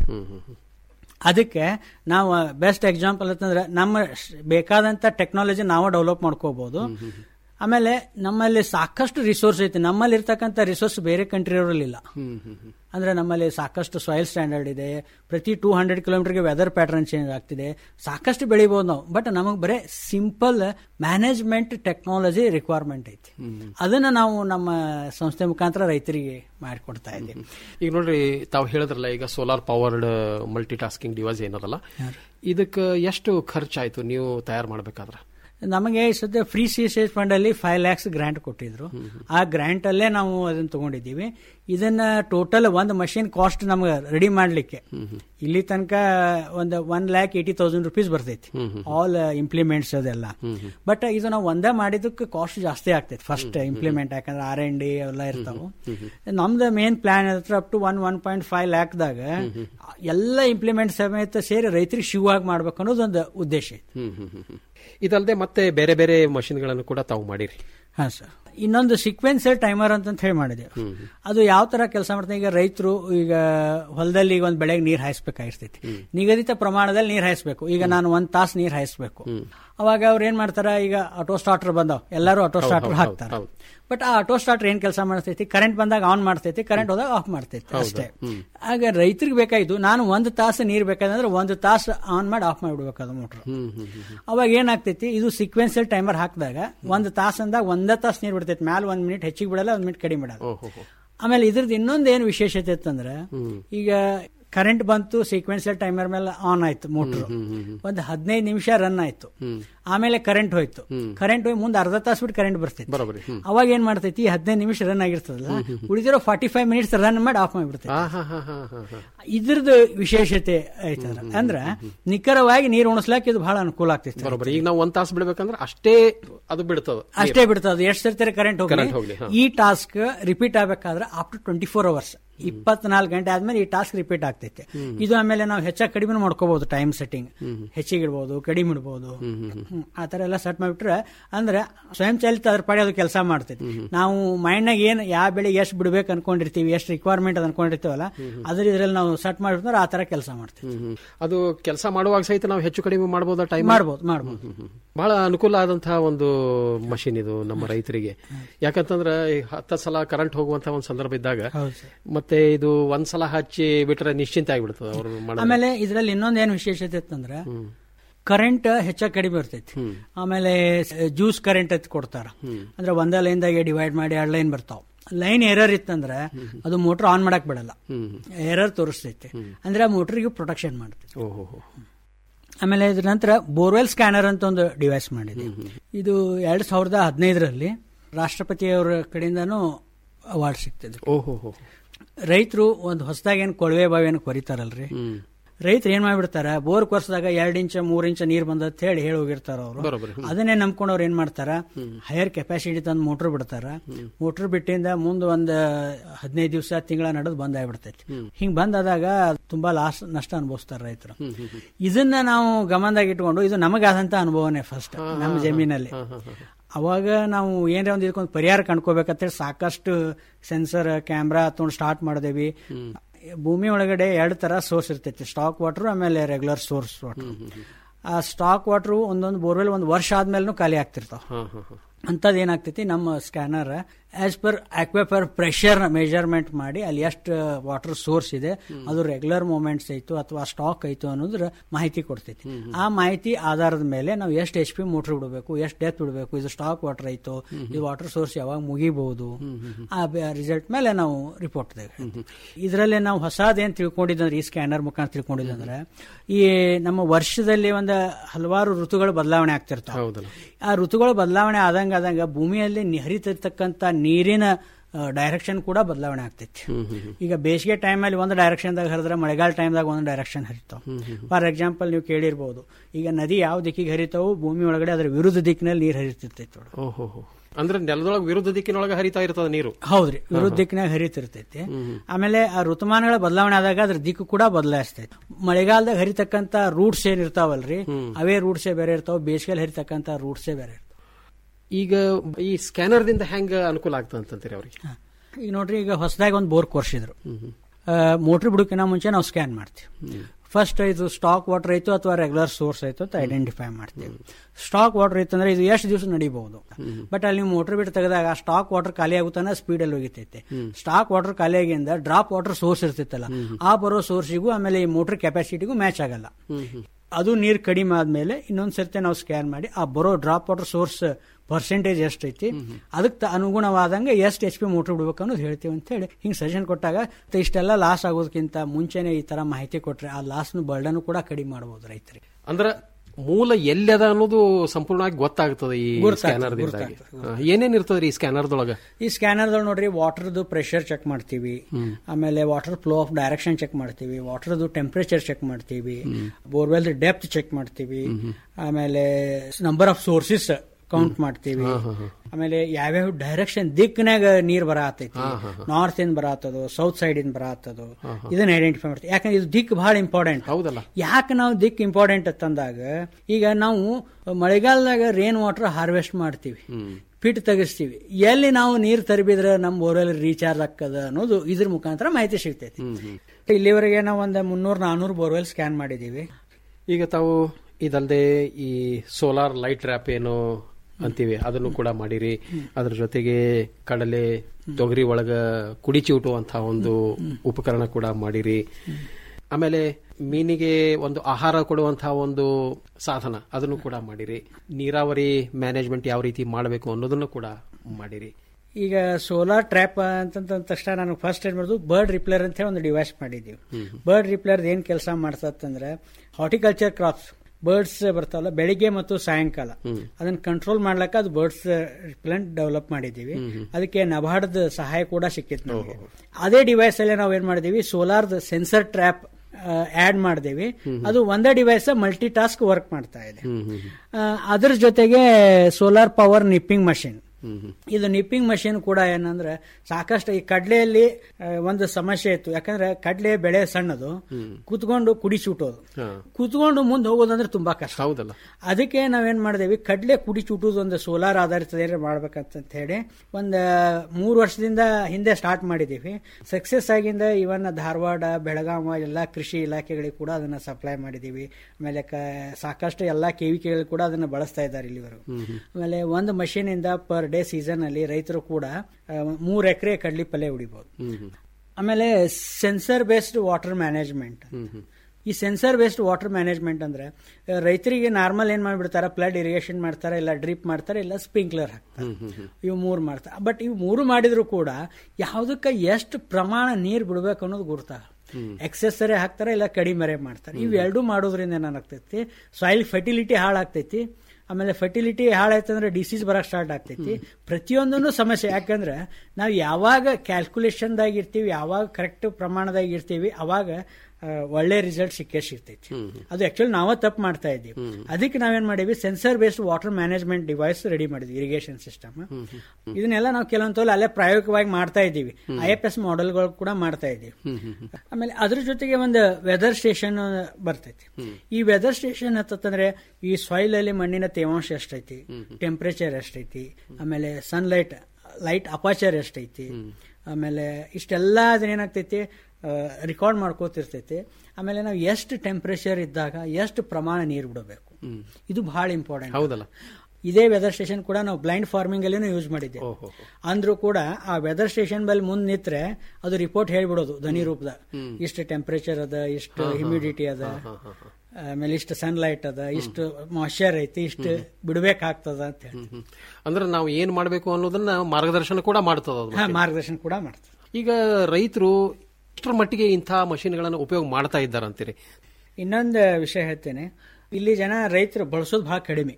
ಅದಕ್ಕೆ ನಾವು ಬೆಸ್ಟ್ ಎಕ್ಸಾಂಪಲ್ ಅಂತಂದ್ರೆ ನಮ್ಮ sh- ಬೇಕಾದಂತ ಟೆಕ್ನಾಲಜಿ ನಾವು ಡೆವಲಪ್ ಮಾಡ್ಕೋಬಹುದು ಆಮೇಲೆ ನಮ್ಮಲ್ಲಿ ಸಾಕಷ್ಟು ರಿಸೋರ್ಸ್ ಐತಿ ನಮ್ಮಲ್ಲಿ ಇರ್ತಕ್ಕಂಥ ರಿಸೋರ್ಸ್ ಬೇರೆ ಕಂಟ್ರಿಯವರಲ್ಲಿ ಇಲ್ಲ ಅಂದ್ರೆ ನಮ್ಮಲ್ಲಿ ಸಾಕಷ್ಟು ಸಾಯಿಲ್ ಸ್ಟ್ಯಾಂಡರ್ಡ್ ಇದೆ ಪ್ರತಿ ಟೂ ಹಂಡ್ರೆಡ್ ಕಿಲೋಮೀಟರ್ಗೆ ವೆದರ್ ಪ್ಯಾಟರ್ನ್ ಚೇಂಜ್ ಆಗ್ತಿದೆ ಸಾಕಷ್ಟು ಬೆಳಿಬಹುದು ನಾವು ಬಟ್ ನಮಗೆ ಬರೀ ಸಿಂಪಲ್ ಮ್ಯಾನೇಜ್ಮೆಂಟ್ ಟೆಕ್ನಾಲಜಿ ರಿಕ್ವೈರ್ಮೆಂಟ್ ಐತಿ ಅದನ್ನ ನಾವು ನಮ್ಮ ಸಂಸ್ಥೆ ಮುಖಾಂತರ ರೈತರಿಗೆ ಮಾಡಿಕೊಡ್ತಾ ಇದ್ದೀವಿ ಈಗ ನೋಡ್ರಿ ತಾವು ಹೇಳಿದ್ರಲ್ಲ ಈಗ solar powered multi tasking device ಏನದಲ್ಲ ಇದಕ್ಕೆ ಎಷ್ಟು ಖರ್ಚಾಯ್ತು ನೀವು ತಯಾರು ಮಾಡ್ಬೇಕಾದ್ರೆ ನಮಗೆ ಈ ಸದ್ಯ ಫ್ರೀ ಸಿಸೇಜ್ ಫಂಡ್ ಅಲ್ಲಿ ಫೈವ್ ಲ್ಯಾಕ್ಸ್ ಗ್ರಾಂಟ್ ಕೊಟ್ಟಿದ್ರು ಆ ಗ್ರಾಂಟ್ ಅಲ್ಲೇ ನಾವು ಅದನ್ನ ತಗೊಂಡಿದ್ದೀವಿ ಇದನ್ನ ಟೋಟಲ್ ಒಂದು ಮಷಿನ್ ಕಾಸ್ಟ್ ನಮ್ಗೆ ರೆಡಿ ಮಾಡ್ಲಿಕ್ಕೆ ಇಲ್ಲಿ ತನಕ ಒಂದು one lakh eighty thousand rupees ಬರ್ತೈತಿ ಆಲ್ ಇಂಪ್ಲಿಮೆಂಟ್ಸ್ ಅದೆಲ್ಲ ಬಟ್ ಇದು ನಾವು ಒಂದೇ ಮಾಡಿದಕ್ಕೆ ಕಾಸ್ಟ್ ಜಾಸ್ತಿ ಆಗ್ತೈತಿ ಫಸ್ಟ್ ಇಂಪ್ಲಿಮೆಂಟ್ ಯಾಕಂದ್ರೆ ಆರ್ ಎನ್ ಡಿ ಎಲ್ಲ ಇರ್ತಾವ ನಮ್ದು ಮೇನ್ ಪ್ಲಾನ್ ಹತ್ರ up to one one point five ಲ್ಯಾಕ್ದಾಗ ಎಲ್ಲ ಇಂಪ್ಲಿಮೆಂಟ್ ಸಮೇತ ಸೇರಿ ರೈತರಿಗೆ ಶಿವ್ ಆಗಿ ಮಾಡ್ಬೇಕು ಅನ್ನೋದೊಂದು ಉದ್ದೇಶ ಐತಿ ಹ್ಮ್ ಹ್ಮ್ ಹ್ಮ್ ಹ್ಮ್. ಇದಲ್ಲದೆ ಮತ್ತೆ ಬೇರೆ ಬೇರೆ ಮಷಿನ್ಗಳನ್ನು ಕೂಡ ತಾವು ಮಾಡಿರಿ ಹಾ ಸರ್ ಇನ್ನೊಂದು ಸೀಕ್ವೆನ್ಸಲ್ ಟೈಮರ್ ಅಂತ ಹೇಳಿ ಮಾಡಿದೆ ಅದು ಯಾವ ತರ ಕೆಲಸ ಮಾಡ್ತಾರೆ ಈಗ ರೈತರು ಈಗ ಹೊಲದಲ್ಲಿ ಈಗ ಒಂದು ಬೆಳೆಗೆ ನೀರ್ ಹಾಯಿಸ್ಬೇಕಾಗಿರ್ತೈತಿ ನಿಗದಿತ ಪ್ರಮಾಣದಲ್ಲಿ ನೀರ್ ಹಾಯಿಸ್ಬೇಕು ಈಗ ನಾನು ಒಂದ್ ತಾಸು ನೀರ್ ಹಾಯಿಸ್ಬೇಕು ಅವಾಗ ಅವ್ರು ಏನ್ ಮಾಡ್ತಾರ ಈಗ ಆಟೋ ಸ್ಟಾರ್ಟರ್ ಬಂದಾವ್ ಎಲ್ಲರೂ ಆಟೋ ಹೌದು, ಸ್ಟಾರ್ಟರ್ ಹೌದು, ಹಾಕ್ತಾರ ಹೌದು. ಬಟ್ ಆ ಆಟೋ ಸ್ಟಾರ್ಟರ್ ಏನ್ ಕೆಲಸ ಮಾಡ್ತೈತಿ ಕರೆಂಟ್ ಬಂದಾಗ ಆನ್ ಮಾಡ್ತೈತಿ ಕರೆಂಟ್ ಹೋದಾಗ ಆಫ್ ಮಾಡ್ತೈತಿ ಹೌದು. ಅಷ್ಟೇ ಹ್ಮ್. ಆಗ ರೈತರಿಗೆ ಬೇಕಾಯ್ತು ನಾನು ಒಂದು ತಾಸು ನೀರ್ ಬೇಕಾದಂದ್ರೆ ಒಂದು ತಾಸು ಆನ್ ಮಾಡಿ ಆಫ್ ಮಾಡಿಬಿಡ್ಬೇಕು ಅದು ಮೋಟರ್ ಹ್ಮ್ ಹ್ಮ್ ಹ್ಮ್ ಹ್ಮ್. ಅವಾಗ ಏನಾಗ್ತೈತಿ ಇದು ಸೀಕ್ವೆನ್ಸಲ್ ಟೈಮರ್ ಹಾಕಿದಾಗ ಒಂದು ತಾಸಂದಾಗ ಒಂದೇ ತಾಸು ನೀರು ಬಿಡ್ತೈತಿ ಮ್ಯಾಲ ಒಂದ್ ಮಿನಿಟ್ ಹೆಚ್ಚಿಗೆ ಬಿಡಲ್ಲ ಒಂದ್ ಮಿನಿಟ್ ಕಡಿಮೆ ಬಿಡಲ್ಲ ಓಹೋ ಹೋ. ಆಮೇಲೆ ಇದ್ರದ್ದು ಇನ್ನೊಂದು ಏನು ವಿಶೇಷತೆ ಇತ್ತಂದ್ರೆ ಈಗ ಕರೆಂಟ್ ಬಂತು ಸೀಕ್ವೆನ್ಸಲ್ ಟೈಮರ್ ಮೇಲೆ ಆನ್ ಆಯ್ತು ಮೋಟರ್ ಒಂದು ಹದಿನೈದು ನಿಮಿಷ ರನ್ ಆಯ್ತು ಆಮೇಲೆ ಕರೆಂಟ್ ಹೋಯ್ತು ಕರೆಂಟ್ ಹೋಗಿ ಮುಂದೆ ಅರ್ಧ ತಾಸು ಬಿಟ್ಟು ಕರೆಂಟ್ ಬರ್ತೈತಿ ಬರೋಬ್ಬರಿ ಹ್ಮ್. ಅವಾಗ ಏನ್ ಮಾಡ್ತೈತಿ ಹದಿನೈದು ನಿಮಿಷ ರನ್ ಆಗಿರ್ತದಲ್ಲ ಉಳಿದಿರೋ ಫಾರ್ಟಿ ಫೈವ್ ಮಿನಿಟ್ಸ್ ರನ್ ಮಾಡಿ ಆಫ್ ಮಾಡಿಬಿಡ್ತೈತಿ ಆ, ಹಾ, ಹಾ, ಹಾ, ಹಾ, ಹಾ. ಇದ್ರದ್ದು ವಿಶೇಷತೆ ಐತದ್ರ ಅಂದ್ರ ನಿಖರವಾಗಿ ನೀರು ಉಣಿಸ್ಲಾಕ ಇದು ಬಹಳ ಅನುಕೂಲ ಆಗ್ತೈತಿ ಬರೋಬ್ಬರಿ ಈಗ ನಾವು ಒಂದ್ ತಾಸು ಬಿಡ್ಬೇಕಂದ್ರೆ ಅಷ್ಟೇ ಅದು ಬಿಡ್ತದ ಅಷ್ಟೇ ಬಿಡ್ತದೆ ಎಷ್ಟು ಸರ್ತಿ ಕರೆಂಟ್ Current ಹೋಗ್ಲಿ, ಹೋಗ್ಲಿ ಹಾ. ಈ ಟಾಸ್ಕ್ ರಿಪೀಟ್ ಆಗ್ಬೇಕಾದ್ರೆ up to twenty four hours ಇಪ್ಪತ್ನಾಲ್ಕು ಗಂಟೆ ಆದ್ಮೇಲೆ ಈ ಟಾಸ್ಕ್ ರಿಪೀಟ್ ಆಗ್ತೈತೆ ಇದು ಆಮೇಲೆ ನಾವು ಹೆಚ್ಚಾಗಿ ಕಡಿಮೆ ಮಾಡ್ಕೋಬಹುದು ಟೈಮ್ ಸೆಟ್ಟಿಂಗ್ ಹೆಚ್ಚಿಗೆ ಇಡ್ಬೋದು ಕಡಿಮೆ ಇಡ್ಬೋದು ಹ್ಮ್. ಆ ತರ ಎಲ್ಲ ಸೆಟ್ ಮಾಡಿಬಿಟ್ರೆ ಅಂದ್ರೆ ಸ್ವಯಂಚಾಲಿತ ಅದ್ರ ಪಾಡಿ ಅದು ಕೆಲಸ ಮಾಡ್ತೈತಿ ನಾವು ಮೈಂಡ್ನಾಗ ಏನ್ ಯಾವ ಬೆಳೆಗೆ ಎಷ್ಟು ಬಿಡ್ಬೇಕು ಅನ್ಕೊಂಡಿರ್ತೀವಿ ಎಷ್ಟು ರಿಕ್ವೈರ್ಮೆಂಟ್ ಅದ್ ಅನ್ಕೊಂಡಿರ್ತೀವಲ್ಲ ಅದ್ರ ಇದ್ರಲ್ಲಿ ನಾವು ಸೆಟ್ ಮಾಡಿಬಿಟ್ರೆ ಆ ತರ ಕೆಲಸ ಮಾಡ್ತೀವಿ ಹ್ಮ್, ಹ್ಮ್. ಅದು ಕೆಲಸ ಮಾಡುವಾಗ ಸಹಿತ ನಾವು ಹೆಚ್ಚು ಕಡಿಮೆ ಮಾಡಬಹುದಾ ಟೈಮ್ ಮಾಡ್ಬೋದು ಮಾಡ್ಬೋದು ಬಹಳ ಅನುಕೂಲ ಆದಂತಹ ಒಂದು ಮಷಿನ್ ಇದು ನಮ್ಮ ರೈತರಿಗೆ ಯಾಕಂತಂದ್ರೆ ಈ ಹತ್ತ ಸಲ ಕರೆಂಟ್ ಹೋಗುವಂತಹ ಒಂದು ಸಂದರ್ಭ ಇದ್ದಾಗ ಹೌದು ಸರ್. ಮತ್ತೆ ಇದು ಒಂದ್ ಸಲ ಹಚ್ಚಿ ಬಿಟ್ರೆ ನಿಶ್ಚಿಂತೆ ಆಗ್ಬಿಡ್ತದೆ ಅವರು ಆಮೇಲೆ ಇದ್ರಲ್ಲಿ ಇನ್ನೊಂದ್ ಏನ್ ವಿಶೇಷತೆ ಇತ್ತಂದ್ರೆ ಕರೆಂಟ್ ಹೆಚ್ಚಾಗಿ ಕಡಿಮೆ ಇರ್ತೈತಿ ಆಮೇಲೆ ಜ್ಯೂಸ್ ಕರೆಂಟ್ ಅಂತ ಕೊಡ್ತಾರ ಅಂದ್ರೆ ಒಂದೇ ಲೈನ್ದಾಗೆ ಡಿವೈಡ್ ಮಾಡಿ ಎರಡು ಲೈನ್ ಬರ್ತಾವ ಲೈನ್ ಎರರ್ ಇತ್ತಂದ್ರೆ ಅದು ಮೋಟರ್ ಆನ್ ಮಾಡಕ್ ಬಿಡಲ್ಲ ಎರರ್ ತೋರಿಸ್ತೈತಿ ಅಂದ್ರೆ ಆ ಮೋಟರ್ಗೆ ಪ್ರೊಟೆಕ್ಷನ್ ಮಾಡುತ್ತೆ ಓಹೋ ಆಮೇಲೆ ಇದ್ರ ನಂತರ ಬೋರ್ವೆಲ್ ಸ್ಕ್ಯಾನರ್ ಅಂತ ಒಂದು ಡಿವೈಸ್ ಮಾಡಿದೆ ಇದು ಎರಡ್ ಸಾವಿರದ ಹದಿನೈದರಲ್ಲಿ ರಾಷ್ಟ್ರಪತಿಯವರ ಕಡೆಯಿಂದನೂ ಅವಾರ್ಡ್ ಸಿಗ್ತದೆ ಓಹೋ ಹೋ ರೈತರು ಒಂದು ಹೊಸದಾಗಿ ಏನು ಕೊಳವೆ ಬಾವಿಯನ್ನು ಕೊರಿತಾರಲ್ರಿ ರೈತರು ಏನ್ ಮಾಡ್ಬಿಡ್ತಾರ ಬೋರ್ ಕೊರ್ಸದಾಗ ಎರಡ್ ಇಂಚ ಮೂರ್ ಇಂಚ ನೀರ್ ಬಂದತ್ ಹೇಳಿ ಹೇಳಿ ಹೋಗಿರ್ತಾರ ಅವರು ಬರೋಬ್ಬರಿ, ಹ್ಮ್. ಅದನ್ನೇ ನಂಬ್ಕೊಂಡು ಅವ್ರು ಏನ್ ಮಾಡ್ತಾರ ಹೈಯರ್ ಕೆಪಾಸಿಟಿ ತಂದು ಮೋಟರ್ ಬಿಡ್ತಾರ ಮೋಟರ್ ಬಿಟ್ಟಿಂದ ಮುಂದ್ ಒಂದ್ ಹದಿನೈದು ದಿವಸ ತಿಂಗಳ ನಡೆದು ಬಂದ್ ಆಗ್ಬಿಡ್ತೈತಿ ಹಿಂಗ್ ಬಂದಾದಾಗ ತುಂಬಾ ಲಾಸ್ ನಷ್ಟ ಅನುಭವಿಸ್ತಾರ ರೈತರು ಇದನ್ನ ನಾವು ಗಮನದಾಗ ಇಟ್ಕೊಂಡು ಇದು ನಮಗಾದಂತ ಅನುಭವನೇ ಫಸ್ಟ್ ನಮ್ಮ ಜಮೀನಲ್ಲಿ ಅವಾಗ ನಾವು ಏನಾರ ಒಂದು ಇದಕ್ಕೊಂದು ಪರಿಹಾರ ಕಂಡ್ಕೋಬೇಕಂತೇಳಿ ಸಾಕಷ್ಟು ಸೆನ್ಸರ್ ಕ್ಯಾಮ್ರಾ ತಗೊಂಡು ಸ್ಟಾರ್ಟ್ ಮಾಡಿದೇವಿ ಭೂಮಿ ಒಳಗಡೆ ಎರಡು ತರ ಸೋರ್ಸ್ ಇರ್ತೈತಿ ಸ್ಟಾಕ್ ವಾಟರ್ ಆಮೇಲೆ ರೆಗ್ಯುಲರ್ ಸೋರ್ಸ್ ವಾಟರ್ ಆ ಸ್ಟಾಕ್ ವಾಟರ್ ಒಂದೊಂದು ಬೋರ್ವೆಲ್ ಒಂದು ವರ್ಷ ಆದ್ಮೇಲೆ ಖಾಲಿ ಆಗ್ತಿರ್ತಾವ ಹಾ ಹಾ ಹಾ ಅಂತದ್ ಏನಾಗ್ತೈತಿ ನಮ್ಮ scanner as per aquifer pressure measurement ಮಾಡಿ ಅಲ್ಲಿ ಎಷ್ಟು ವಾಟರ್ ಸೋರ್ಸ್ ಇದೆ ಅದು ರೆಗ್ಯುಲರ್ ಮೂಮೆಂಟ್ಸ್ ಐತು ಅಥವಾ ಸ್ಟಾಕ್ ಐತು ಅನ್ನೋದ್ರ ಮಾಹಿತಿ ಕೊಡ್ತೈತಿ ಆ ಮಾಹಿತಿ ಆಧಾರದ ಮೇಲೆ ನಾವು ಎಷ್ಟು ಎಚ್ ಪಿ ಮೋಟರ್ ಬಿಡಬೇಕು ಎಷ್ಟು ಡೆತ್ ಬಿಡಬೇಕು ಇದು ಸ್ಟಾಕ್ ವಾಟರ್ ಐತು ಇದು ವಾಟರ್ ಸೋರ್ಸ್ ಯಾವಾಗ ಮುಗಿಬಹುದು ಆ ರಿಸಲ್ಟ್ ಮೇಲೆ ನಾವು ರಿಪೋರ್ಟ್ ಇದರಲ್ಲಿ ನಾವು ಹೊಸದೇನ್ ತಿಳ್ಕೊಂಡಿದ್ದಂದ್ರೆ ಈ ಸ್ಕ್ಯಾನರ್ ಮುಖಾಂತರ ತಿಳ್ಕೊಂಡಿದ್ದಂದ್ರೆ ಈ ನಮ್ಮ ವರ್ಷದಲ್ಲಿ ಒಂದು ಹಲವಾರು ಋತುಗಳು ಬದಲಾವಣೆ ಆಗ್ತಿರ್ತಾವೆ ಹೌದಲ್ಲ ಆ ಋತುಗಳು ಬದಲಾವಣೆ ಆದಂಗ ಆದಂಗ ಭೂಮಿಯಲ್ಲಿ ನಿ- ಹರಿತಿರ್ತಕ್ಕಂಥ ನೀರಿನ ಡೈರೆಕ್ಷನ್ ಕೂಡ ಬದಲಾವಣೆ ಆಗ್ತೈತಿ ಈಗ ಬೇಸಿಗೆ ಟೈಮಲ್ಲಿ ಒಂದು ಡೈರೆಕ್ಷನ್ದಾಗ ಹರಿದ್ರೆ ಮಳೆಗಾಲ ಟೈಮ್ದಾಗ ಒಂದು ಡೈರೆಕ್ಷನ್ ಹರಿತಾವ ಫಾರ್ ಎಕ್ಸಾಂಪಲ್ ನೀವು ಕೇಳಿರ್ಬೋದು ಈಗ ನದಿ ಯಾವ ದಿಕ್ಕಿಗೆ ಹರಿತಾವು ಭೂಮಿ ಒಳಗಡೆ ಅದರ ವಿರುದ್ಧ ದಿಕ್ಕಿನಲ್ಲಿ ನೀರು ಹರಿತಿರ್ತೈತಿ ನೋಡಿ ಓಹೋ ಹೋ ಅಂದ್ರೆ ನೆಲದೊಳಗೆ ವಿರುದ್ಧ ದಿಕ್ಕಿನೊಳಗೆ ಹರಿತಾ ಇರ್ತದ ನೀರು ಹೌದ್ರಿ ವಿರುದ್ಧ ದಿಕ್ಕಿನಾಗ ಹರಿತಿರ್ತೈತಿ ಆಮೇಲೆ ಆ ಋತುಮಾನಗಳ ಬದಲಾವಣೆ ಆದಾಗ ಅದ್ರ ದಿಕ್ಕು ಕೂಡ ಬದಲಾಯಿಸ್ತೈತಿ ಮಳೆಗಾಲದಾಗ ಹರಿತಕ್ಕಂತ ರೂಟ್ಸ್ ಏನ್ ಇರ್ತಾವಲ್ರಿ ಅವೇ ರೂಟ್ಸೇ ಬೇರೆ ಇರ್ತಾವ ಬೇಸಿಗೆಯಲ್ಲಿ ಹರಿತಕ್ಕಂತ ರೂಟ್ಸೇ ಬೇರೆ ಇರ್ತಾವ ಈಗ ಈ ಸ್ಕ್ಯಾನರ್ ದಿಂದ ಹೆಂಗ ಅನುಕೂಲ ಆಗ್ತದೆ ಅಂತಂತೀರಿ ಅವ್ರಿಗೆ ಈಗ ನೋಡ್ರಿ ಈಗ ಹೊಸದಾಗಿ ಒಂದು ಬೋರ್ ಕೊರ್ಸಿದ್ರು ಮೋಟ್ರ್ ಬಿಡೋಕಿನ ಮುಂಚೆ ನಾವು ಸ್ಕ್ಯಾನ್ ಮಾಡ್ತೀವಿ ಫಸ್ಟ್ ಇದು ಸ್ಟಾಕ್ ವಾಟರ್ ಐತು ಅಥವಾ ರೆಗ್ಯುಲರ್ ಸೋರ್ಸ್ ಐತು ಅಂತ ಐಡೆಂಟಿಫೈ ಮಾಡ್ತೀವಿ ಸ್ಟಾಕ್ ವಾಟರ್ ಐತೆ ಅಂದ್ರೆ ಇದು ಎಷ್ಟು ದಿವಸ ನಡಿಬಹುದು ಬಟ್ ಅಲ್ಲಿ ನೀವು ಮೋಟರ್ ಬಿಟ್ಟು ತೆಗೆದಾಗ ಆ ಸ್ಟಾಕ್ ವಾಟರ್ ಖಾಲಿ ಆಗುತ್ತಾನ ಸ್ಪೀಡಲ್ಲಿ ಹೋಗಿತೈತೆ ಸ್ಟಾಕ್ ವಾಟರ್ ಖಾಲಿ ಆಗಿಂದ ಡ್ರಾಪ್ ವಾಟರ್ ಸೋರ್ಸ್ ಇರ್ತೈತಲ್ಲ ಆ ಬರೋ ಸೋರ್ಸಿಗೂ ಆಮೇಲೆ ಈ ಮೋಟರ್ ಕೆಪಾಸಿಟಿಗೂ ಮ್ಯಾಚ್ ಆಗಲ್ಲ ಅದು ನೀರು ಕಡಿಮೆ ಆದ್ಮೇಲೆ ಇನ್ನೊಂದ್ ಸರ್ತಿ ನಾವು ಸ್ಕ್ಯಾನ್ ಮಾಡಿ ಆ ಬರೋ ಡ್ರಾಪ್ ವಾಟರ್ ಸೋರ್ಸ್ ಪರ್ಸೆಂಟೇಜ್ ಎಷ್ಟೈತಿ ಅದಕ್ಕೆ ಅನುಗುಣವಾದಂಗೆ ಎಷ್ಟು ಎಚ್ ಪಿ ಮೋಟರ್ ಬಿಡ್ಬೇಕು ಅನ್ನೋದು ಹೇಳ್ತೀವಿ ಅಂತ ಹೇಳಿ ಹಿಂಗೆ ಸಜೆಷನ್ ಕೊಟ್ಟಾಗ ತ ಇಷ್ಟೆಲ್ಲ ಲಾಸ್ ಆಗೋದಕ್ಕಿಂತ ಮುಂಚೆನೆ ಈ ತರ ಮಾಹಿತಿ ಕೊಟ್ರೆ ಆ ಲಾಸ್ನ ಬರ್ಡನ್ ಕೂಡ ಕಡಿಮೆ ಮಾಡಬಹುದು ರೈತರಿಗೆ ಅಂದ್ರ ಮೂಲ ಎಲ್ಲದ ಅನ್ನೋದು ಸಂಪೂರ್ಣವಾಗಿ ಗೊತ್ತಾಗ್ತದೆ ಈ ಗೊತ್ತಾಗ್ತದೆ, ಸ್ಕ್ಯಾನರ್ ಗೊತ್ತಾಗ್ತದೆ. ಏನೇನ್ ಇರ್ತದ್ರಿ ಈ ಸ್ಕ್ಯಾನರ್ದೊಳಗ ಈ ಸ್ಕ್ಯಾನರ್ದಲ್ಲಿ ನೋಡ್ರಿ ವಾಟರ್ದು ಪ್ರೆಷರ್ ಚೆಕ್ ಮಾಡ್ತೀವಿ ಆಮೇಲೆ water flow of direction check ಮಾಡ್ತೀವಿ ವಾಟರ್ದು ಟೆಂಪರೇಚರ್ ಚೆಕ್ ಮಾಡ್ತೀವಿ ಬೋರ್ವೆಲ್ ಡೆಪ್ತ್ ಚೆಕ್ ಮಾಡ್ತೀವಿ ಆಮೇಲೆ ನಂಬರ್ ಆಫ್ ಸೋರ್ಸಸ್ ಕೌಂಟ್ ಮಾಡ್ತೀವಿ ಆಮೇಲೆ ಯಾವ್ಯಾವ ಡೈರೆಕ್ಷನ್ ದಿಕ್ಕಿನಾಗ ನೀರ್ ಬರತೈತಿ ನಾರ್ತ್ ಇಂದ ಬರತ್ತದು ಸೌತ್ ಸೈಡ್ ಇಂದ ಬರತ್ತದು ಇದನ್ನ ಐಡೆಂಟಿಫೈ ಮಾಡ್ತೀವಿ ಯಾಕಂದ್ರೆ ಇದು ದಿಕ್ ಬಹಳ ಇಂಪಾರ್ಟೆಂಟ್ ಹೌದಲ್ಲ ಯಾಕೆ ನಾವು ದಿಕ್ ಇಂಪಾರ್ಟೆಂಟ್ ಅಂತಂದಾಗ ಈಗ ನಾವು ಮಳೆಗಾಲದಾಗ ರೇನ್ ವಾಟರ್ ಹಾರ್ವೆಸ್ಟ್ ಮಾಡ್ತೀವಿ ಪಿಟ್ ತೆಗಿಸ್ತೀವಿ ಎಲ್ಲಿ ನಾವು ನೀರ್ ತರಬಿದ್ರೆ ನಮ್ಮ ಬೋರ್ವೆಲ್ ರೀಚಾರ್ಜ್ ಆಗ್ತದ ಅನ್ನೋದು ಇದ್ರ ಮುಖಾಂತರ ಮಾಹಿತಿ ಸಿಗ್ತೈತಿ ಇಲ್ಲಿವರೆಗೆ ನಾವು ಒಂದು ಮುನ್ನೂರ್ ನಾನೂರು ಬೋರ್ವೆಲ್ ಸ್ಕ್ಯಾನ್ ಮಾಡಿದೀವಿ ಈಗ ತಾವು ಇದಲ್ಲದೆ ಈ ಸೋಲಾರ್ ಲೈಟ್ ಟ್ರ್ಯಾಪ್ ಏನು ಅಂತೀವಿ ಅದನ್ನು ಕೂಡ ಮಾಡಿರಿ ಅದ್ರ ಜೊತೆಗೆ ಕಡಲೆ ತೊಗರಿ ಒಳಗ ಕುಡಿ ಚಿವುಟುವಂತಹ ಒಂದು ಉಪಕರಣ ಕೂಡ ಮಾಡಿರಿ ಆಮೇಲೆ ಮೀನಿಗೆ ಒಂದು ಆಹಾರ ಕೊಡುವಂತಹ ಒಂದು ಸಾಧನ ಅದನ್ನು ಕೂಡ ಮಾಡಿರಿ ನೀರಾವರಿ ಮ್ಯಾನೇಜ್ಮೆಂಟ್ ಯಾವ ರೀತಿ ಮಾಡಬೇಕು ಅನ್ನೋದನ್ನು ಕೂಡ ಮಾಡಿರಿ ಈಗ ಸೋಲಾರ್ ಟ್ರ್ಯಾಪ್ ಅಂತಂದ ತಕ್ಷಣ ನಾನು ಫಸ್ಟ್ ಏನ್ ಮಾಡೋದು ಬರ್ಡ್ ರಿಪ್ಲೇರ್ ಅಂತ ಹೇಳಿ ಒಂದು ಡಿವೈಸ್ ಮಾಡಿದೀವಿ ಬರ್ಡ್ ರಿಪ್ಲೇರ್ ಏನ್ ಕೆಲಸ ಮಾಡ್ತಂದ್ರೆ ಹಾರ್ಟಿಕಲ್ಚರ್ ಕ್ರಾಪ್ಸ್ ಬರ್ಡ್ಸ್ ಬರ್ತಾವಲ್ಲ ಬೆಳಿಗ್ಗೆ ಮತ್ತು ಸಾಯಂಕಾಲ ಅದನ್ನ ಕಂಟ್ರೋಲ್ ಮಾಡ್ಲಕ್ಕ ಅದು ಬರ್ಡ್ಸ್ ರಿಪ್ಲೆಂಟ್ ಡೆವಲಪ್ ಮಾಡಿದೀವಿ ಅದಕ್ಕೆ ನಬಾರ್ಡ್ ಸಹಾಯ ಕೂಡ ಸಿಕ್ಕಿತ್ತು ನಮಗೆ ಅದೇ ಡಿವೈಸ್ ಅಲ್ಲಿ ನಾವು ಏನ್ ಮಾಡಿದೀವಿ ಸೋಲಾರ್ ಸೆನ್ಸರ್ ಟ್ರ್ಯಾಪ್ ಆಡ್ ಮಾಡಿದೀವಿ ಅದು ಒಂದೇ ಡಿವೈಸ್ ಮಲ್ಟಿ ಟಾಸ್ಕ್ ವರ್ಕ್ ಮಾಡ್ತಾ ಇದೆ ಆ, ಅದ್ರ ಜೊತೆಗೆ ಸೋಲಾರ್ ಪವರ್ ನಿಪ್ಪಿಂಗ್ ಮಷಿನ್ ಇದು ನಿಪ್ಪಿಂಗ್ ಮಷಿನ್ ಕೂಡ ಏನಂದ್ರೆ ಸಾಕಷ್ಟು ಈ ಕಡ್ಲೆಯಲ್ಲಿ ಆ, ಒಂದು ಸಮಸ್ಯೆ ಇತ್ತು ಯಾಕಂದ್ರೆ ಕಡ್ಲೆ ಬೆಳೆ ಸಣ್ಣದು ಕೂತ್ಕೊಂಡು ಕುಡಿ ಚೂಟೋದು ಕೂತ್ಕೊಂಡು ಮುಂದೆ ಹೋಗೋದಂದ್ರೆ ತುಂಬಾ ಕಷ್ಟ ಹೌದಲ್ಲ ಅದಕ್ಕೆ ನಾವೇನ್ ಮಾಡಿದೇವಿ ಕಡ್ಲೆ ಕುಡಿ ಚೂಟೋದು ಒಂದು ಸೋಲಾರ್ ಆಧಾರಿತ ಏನಾರ ಮಾಡ್ಬೇಕಂತ ಹೇಳಿ ಒಂದು ಮೂರು ವರ್ಷದಿಂದ ಹಿಂದೆ ಸ್ಟಾರ್ಟ್ ಮಾಡಿದೀವಿ ಸಕ್ಸಸ್ ಆಗಿಂದ ಇವನ್ ಧಾರವಾಡ ಬೆಳಗಾವ ಎಲ್ಲ ಕೃಷಿ ಇಲಾಖೆಗಳಿಗೆ ಕೂಡ ಅದನ್ನ ಸಪ್ಲೈ ಮಾಡಿದೀವಿ ಆಮೇಲೆ ಕ- ಸಾಕಷ್ಟು ಎಲ್ಲಾ ಕೇವಿಕೆಗಳು ಕೂಡ ಅದನ್ನ ಬಳಸ್ತಾ ಇದ್ದಾರೆ ಇಲ್ಲಿವರು ಆಮೇಲೆ ಒಂದು ಮಷೀನ್ ಇಂದ ಪರ್ ಡೇ ಸೀಸನ್ ಅಲ್ಲಿ ರೈತರು ಕೂಡ ಆ, ಮೂರ್ ಎಕರೆ ಕಡ್ಲಿ ಪಲ್ಯ ಹೊಡಿಬಹುದು ಆಮೇಲೆ ಸೆನ್ಸರ್ ಬೇಸ್ಡ್ ವಾಟರ್ ಮ್ಯಾನೇಜ್ಮೆಂಟ್ ಈ ಸೆನ್ಸರ್ ಬೇಸ್ಡ್ ವಾಟರ್ ಮ್ಯಾನೇಜ್ಮೆಂಟ್ ಅಂದ್ರೆ ಆ, ರೈತರಿಗೆ ನಾರ್ಮಲ್ ಏನ್ ಮಾಡ್ಬಿಡ್ತಾರ ಫ್ಲಡ್ ಇರಿಗೇಷನ್ ಮಾಡ್ತಾರೆ ಇಲ್ಲ ಡ್ರಿಪ್ ಮಾಡ್ತಾರೆ ಇಲ್ಲ ಸ್ಪ್ರಿಂಕ್ಲರ್ ಹಾಕ್ತಾರೆ ಇವು ಮೂರು ಮಾಡ್ತಾರೆ ಬಟ್ ಇವು ಮೂರು ಮಾಡಿದ್ರು ಕೂಡ ಯಾವುದಕ್ಕೆ ಎಷ್ಟು ಪ್ರಮಾಣ ನೀರು ಬಿಡ್ಬೇಕು ಅನ್ನೋದು ಗುರ್ತಾಗ ಎಕ್ಸೆಸರೇ ಹಾಕ್ತಾರೆ ಇಲ್ಲ ಕಡಿಮೆ ಮಾಡ್ತಾರೆ ಇವೆರಡೂ ಮಾಡೋದ್ರಿಂದ ಏನಾಗ್ತೈತಿ ಸಾಯಿಲ್ ಫರ್ಟಿಲಿಟಿ ಹಾಳಾಗ್ತೈತಿ ಆಮೇಲೆ ಫರ್ಟಿಲಿಟಿ ಹಾಳಾಯ್ತಂದ್ರೆ ಡಿಸೀಸ್ ಬರಕ್ ಸ್ಟಾರ್ಟ್ ಆಗ್ತೈತಿ ಪ್ರತಿಯೊಂದನ್ನು ಸಮಸ್ಯೆ ಯಾಕಂದ್ರೆ ನಾವು ಯಾವಾಗ ಕ್ಯಾಲ್ಕುಲೇಷನ್ದಾಗ ಇರ್ತೀವಿ ಯಾವಾಗ ಕರೆಕ್ಟ್ ಪ್ರಮಾಣದಾಗ ಇರ್ತೀವಿ ಅವಾಗ ಆ, ಒಳ್ಳೆ ರಿಸಲ್ಟ್ ಸಿಕ್ಕೇ ಸಿಗ್ತೈತಿ ಅದು ಆಕ್ಚುಲಿ ನಾವ ತಪ್ಪು ಮಾಡ್ತಾ ಇದ್ದೀವಿ ಅದಕ್ಕೆ ನಾವೇನ್ ಮಾಡೀವಿ sensor based water management device ready ಮಾಡಿದ್ವಿ ಇರಿಗೇಷನ್ ಸಿಸ್ಟಮ್ ಇದನ್ನೆಲ್ಲ ನಾವು ಕೆಲವೊಂದು ತೋಲ್ ಅಲ್ಲೇ ಪ್ರಾಯೋಗಿಕವಾಗಿ ಮಾಡ್ತಾ ಇದ್ದೀವಿ ಐ ಎಫ್ ಎಸ್ ಮಾಡೆಲ್ಗಳು ಕೂಡ ಮಾಡ್ತಾ ಇದ್ದೀವಿ ಆಮೇಲೆ ಅದ್ರ ಜೊತೆಗೆ ಒಂದು ವೆದರ್ ಸ್ಟೇಷನ್ ಬರ್ತೈತಿ ಈ ವೆದರ್ ಸ್ಟೇಷನ್ ಹತ್ತಂದ್ರೆ ಈ ಸಾಯಿಲ್ ಅಲ್ಲಿ ಮಣ್ಣಿನ ತೇವಾಂಶ ಎಷ್ಟೈತಿ ಟೆಂಪರೇಚರ್ ಎಷ್ಟೈತಿ ಆಮೇಲೆ ಸನ್ಲೈಟ್ ಲೈಟ್ ಅಪಾಚರ್ ಎಷ್ಟೈತಿ ಆಮೇಲೆ ಇಷ್ಟೆಲ್ಲ ಅದನ್ನೇನಾಗ್ತೈತಿ ರೆಕಾರ್ಡ್ ಮಾಡ್ಕೋತಿರ್ತೈತಿ ಆಮೇಲೆ ನಾವು ಎಷ್ಟು ಟೆಂಪರೇಚರ್ ಇದ್ದಾಗ ಎಷ್ಟು ಪ್ರಮಾಣ ನೀರು ಬಿಡಬೇಕು ಇದು ಬಹಳ ಇಂಪಾರ್ಟೆಂಟ್ ಹೌದಲ್ಲ ಇದೇ ವೆದರ್ ಸ್ಟೇಷನ್ ಕೂಡ ನಾವು ಬ್ಲೈಂಡ್ ಫಾರ್ಮಿಂಗ್ ಅಲ್ಲಿನೂ ಯೂಸ್ ಮಾಡಿದ್ದೇವೆ ಅಂದ್ರೂ ಕೂಡ ಆ ವೆದರ್ ಸ್ಟೇಷನ್ ಬಲ್ಲಿ ಮುಂದ್ ನಿಂತ್ರೆ ಅದು ರಿಪೋರ್ಟ್ ಹೇಳ್ಬಿಡೋದು ಧ್ವನಿ ರೂಪದ ಇಷ್ಟು ಟೆಂಪರೇಚರ್ ಅದ ಇಷ್ಟು ಹ್ಯುಮಿಡಿಟಿ ಅದ ಆಮೇಲೆ ಇಷ್ಟು ಸನ್ಲೈಟ್ ಅದ ಇಷ್ಟು ಮಾಯ್ಚರ್ ಐತಿ ಇಷ್ಟು ಬಿಡ್ಬೇಕಾಗ್ತದ ಅಂತ ಹೇಳಿ ಅಂದ್ರೆ ನಾವು ಏನ್ ಮಾಡಬೇಕು ಅನ್ನೋದನ್ನ ಮಾರ್ಗದರ್ಶನ ಕೂಡ ಮಾಡ್ತದ ಅದು ಹಾ, ಮಾರ್ಗದರ್ಶನ ಕೂಡ ಮಾಡ್ತದೆ ಈಗ ರೈತರು ಎಷ್ಟರ ಮಟ್ಟಿಗೆ ಇಂಥ ಮಷಿನ್ಗಳನ್ನು ಉಪಯೋಗ ಮಾಡ್ತಾ ಇದ್ದಾರಂತೀರಿ ಇನ್ನೊಂದು ವಿಷಯ ಹೇಳ್ತೇನೆ ಇಲ್ಲಿ ಜನ ರೈತರು ಬಳಸೋದು ಬಹಳ ಕಡಿಮೆ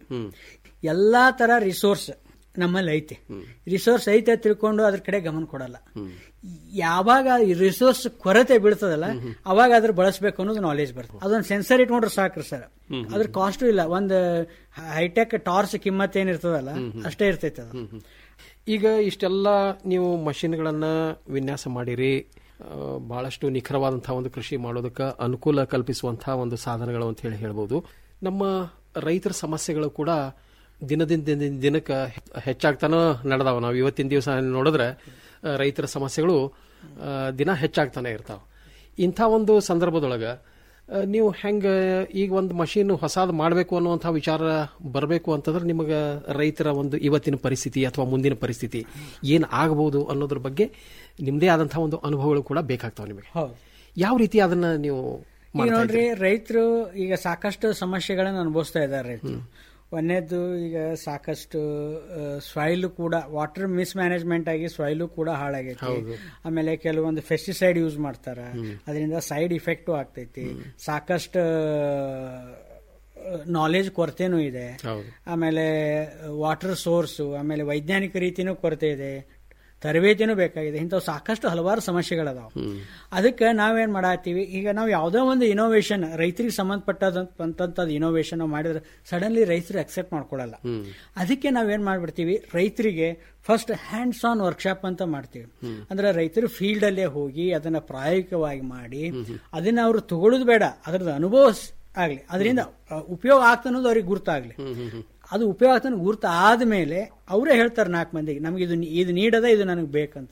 ಎಲ್ಲಾ ತರ ರಿಸೋರ್ಸ್ ನಮ್ಮಲ್ಲಿ ಐತೆ ರಿಸೋರ್ಸ್ ಐತೆ ಅಂತ ತಿಳ್ಕೊಂಡು ಅದ್ರ ಕಡೆ ಗಮನ ಕೊಡಲ್ಲ ಯಾವಾಗ ರಿಸೋರ್ಸ್ ಕೊರತೆ ಬೀಳ್ತದಲ್ಲ ಅವಾಗ ಅದ್ರ ಬಳಸಬೇಕು ಅನ್ನೋದು ನಾಲೆಜ್ ಬರ್ತದೆ ಅದೊಂದು ಸೆನ್ಸರ್ ಇಟ್ಕೊಂಡ್ರೆ ಸಾಕ್ರಿ ಸರ್ ಅದ್ರ ಕಾಸ್ಟು ಇಲ್ಲ ಒಂದು ಹೈಟೆಕ್ ಟಾರ್ಚ್ ಕಿಮ್ಮತ್ ಏನಿರ್ತದಲ್ಲ ಅಷ್ಟೇ ಇರ್ತೈತೆ ಅದು ಈಗ ಇಷ್ಟೆಲ್ಲ ನೀವು ಮಷಿನ್ಗಳನ್ನ ವಿನ್ಯಾಸ ಮಾಡಿರಿ ಆ, ಬಹಳಷ್ಟು ನಿಖರವಾದಂತಹ ಒಂದು ಕೃಷಿ ಮಾಡೋದಕ್ಕೆ ಅನುಕೂಲ ಕಲ್ಪಿಸುವಂತಹ ಒಂದು ಸಾಧನಗಳು ಅಂತ ಹೇಳಿ ಹೇಳ್ಬೋದು ನಮ್ಮ ರೈತರ ಸಮಸ್ಯೆಗಳು ಕೂಡ ದಿನದಿಂದ ದಿನ- ದಿನಕ್ಕೆ ಹೆಚ್ಚಾಗ್ತಾನೋ ನಡೆದಾವ ನಾವು ಇವತ್ತಿನ ದಿವಸ ನೋಡಿದ್ರೆ ಆ, ರೈತರ ಸಮಸ್ಯೆಗಳು ಆ, ದಿನ ಹೆಚ್ಚಾಗ್ತಾನೆ ಇರ್ತಾವ ಇಂಥ ಒಂದು ಸಂದರ್ಭದೊಳಗ ಆ, ನೀವು ಹೆಂಗ ಈಗ ಒಂದು ಮಷೀನ್ ಹೊಸಾದ್ ಮಾಡಬೇಕು ಅನ್ನುವಂಥ ವಿಚಾರ ಬರಬೇಕು ಅಂತಂದ್ರೆ ನಿಮಗೆ ರೈತರ ಒಂದು ಇವತ್ತಿನ ಪರಿಸ್ಥಿತಿ ಅಥವಾ ಮುಂದಿನ ಪರಿಸ್ಥಿತಿ ಏನು ಆಗಬಹುದು ಅನ್ನೋದ್ರ ಬಗ್ಗೆ ನಿಮ್ಮದೇ ಆದಂತಹ ಒಂದು ಅನುಭವಗಳು ಕೂಡ ಬೇಕಾಗ್ತಾವೆ ನಿಮಗೆ ಹೌದು ಯಾವ ರೀತಿ ಅದನ್ನ ನೀವು ಈಗ ಮಾಡ್ತಾ ನೋಡ್ರಿ ಇದ್ದೀರಿ? ರೈತರು ಈಗ ಸಾಕಷ್ಟು ಸಮಸ್ಯೆಗಳನ್ನು ಅನುಭವಿಸ್ತಾ ಇದ್ದಾರೆ ರೈತರು ಒಂದೇದ್ದು ಈಗ ಸಾಕಷ್ಟು ಸಾಯಿಲ್ ಕೂಡ ವಾಟರ್ ಮಿಸ್ ಮ್ಯಾನೇಜ್ಮೆಂಟ್ ಆಗಿ ಸಾಯಿಲು ಕೂಡ ಹಾಳಾಗೈತಿ ಹೌದು. ಆಮೇಲೆ ಕೆಲವೊಂದು ಫೆಸ್ಟಿಸೈಡ್ ಯೂಸ್ ಮಾಡ್ತಾರ ಅದರಿಂದ ಸೈಡ್ ಇಫೆಕ್ಟು ಆಗ್ತೈತಿ ಸಾಕಷ್ಟು ನಾಲೆಜ್ ಕೊರತೆನೂ ಇದೆ ಹೌದು ಆಮೇಲೆ ವಾಟರ್ ಸೋರ್ಸು ಆಮೇಲೆ ವೈಜ್ಞಾನಿಕ ರೀತಿನೂ ಕೊರತೆ ಇದೆ ತರಬೇತಿನೂ ಬೇಕಾಗಿದೆ ಇಂಥವು ಸಾಕಷ್ಟು ಹಲವಾರು ಸಮಸ್ಯೆಗಳದಾವ ಅದಕ್ಕೆ ನಾವೇನ್ ಮಾಡತ್ತೀವಿ ಈಗ ನಾವು ಯಾವುದೋ ಒಂದು ಇನೋವೇಷನ್ ರೈತರಿಗೆ ಸಂಬಂಧಪಟ್ಟಂತದ್ದು ಇನೋವೇಷನ್ ನಾವು ಮಾಡಿದ್ರೆ ಸಡನ್ಲಿ ರೈತರು ಅಕ್ಸೆಪ್ಟ್ ಮಾಡ್ಕೊಳಲ್ಲ ಅದಕ್ಕೆ ನಾವೇನ್ ಮಾಡ್ಬಿಡ್ತೀವಿ ರೈತರಿಗೆ ಫಸ್ಟ್ ಹ್ಯಾಂಡ್ಸ್ ಆನ್ ವರ್ಕ್ಶಾಪ್ ಅಂತ ಮಾಡ್ತೀವಿ ಅಂದ್ರೆ ರೈತರು ಫೀಲ್ಡ್ ಅಲ್ಲೇ ಹೋಗಿ ಅದನ್ನ ಪ್ರಾಯೋಗಿಕವಾಗಿ ಮಾಡಿ ಅದನ್ನ ಅವರು ತಗೊಳ್ಳೋದು ಬೇಡ ಅದರದ್ದು ಅನುಭವ ಸ್- ಆಗ್ಲಿ ಅದರಿಂದ ಅ, ಉಪಯೋಗ ಆಗ್ತಾ ಅನ್ನೋದು ಅವ್ರಿಗೆ ಗುರ್ತಾಗ್ಲಿ ಅದು ಉಪಯೋಗ ಆಗ್ತಾನೆ ಗುರ್ತು ಆದ್ಮೇಲೆ ಅವರೇ ಹೇಳ್ತಾರೆ ನಾಲ್ಕು ಮಂದಿಗೆ ನಮ್ಗೆ ಇದು ನೀ- ಇದು ನೀಡದ ಇದು ನನಗೆ ಬೇಕಂತ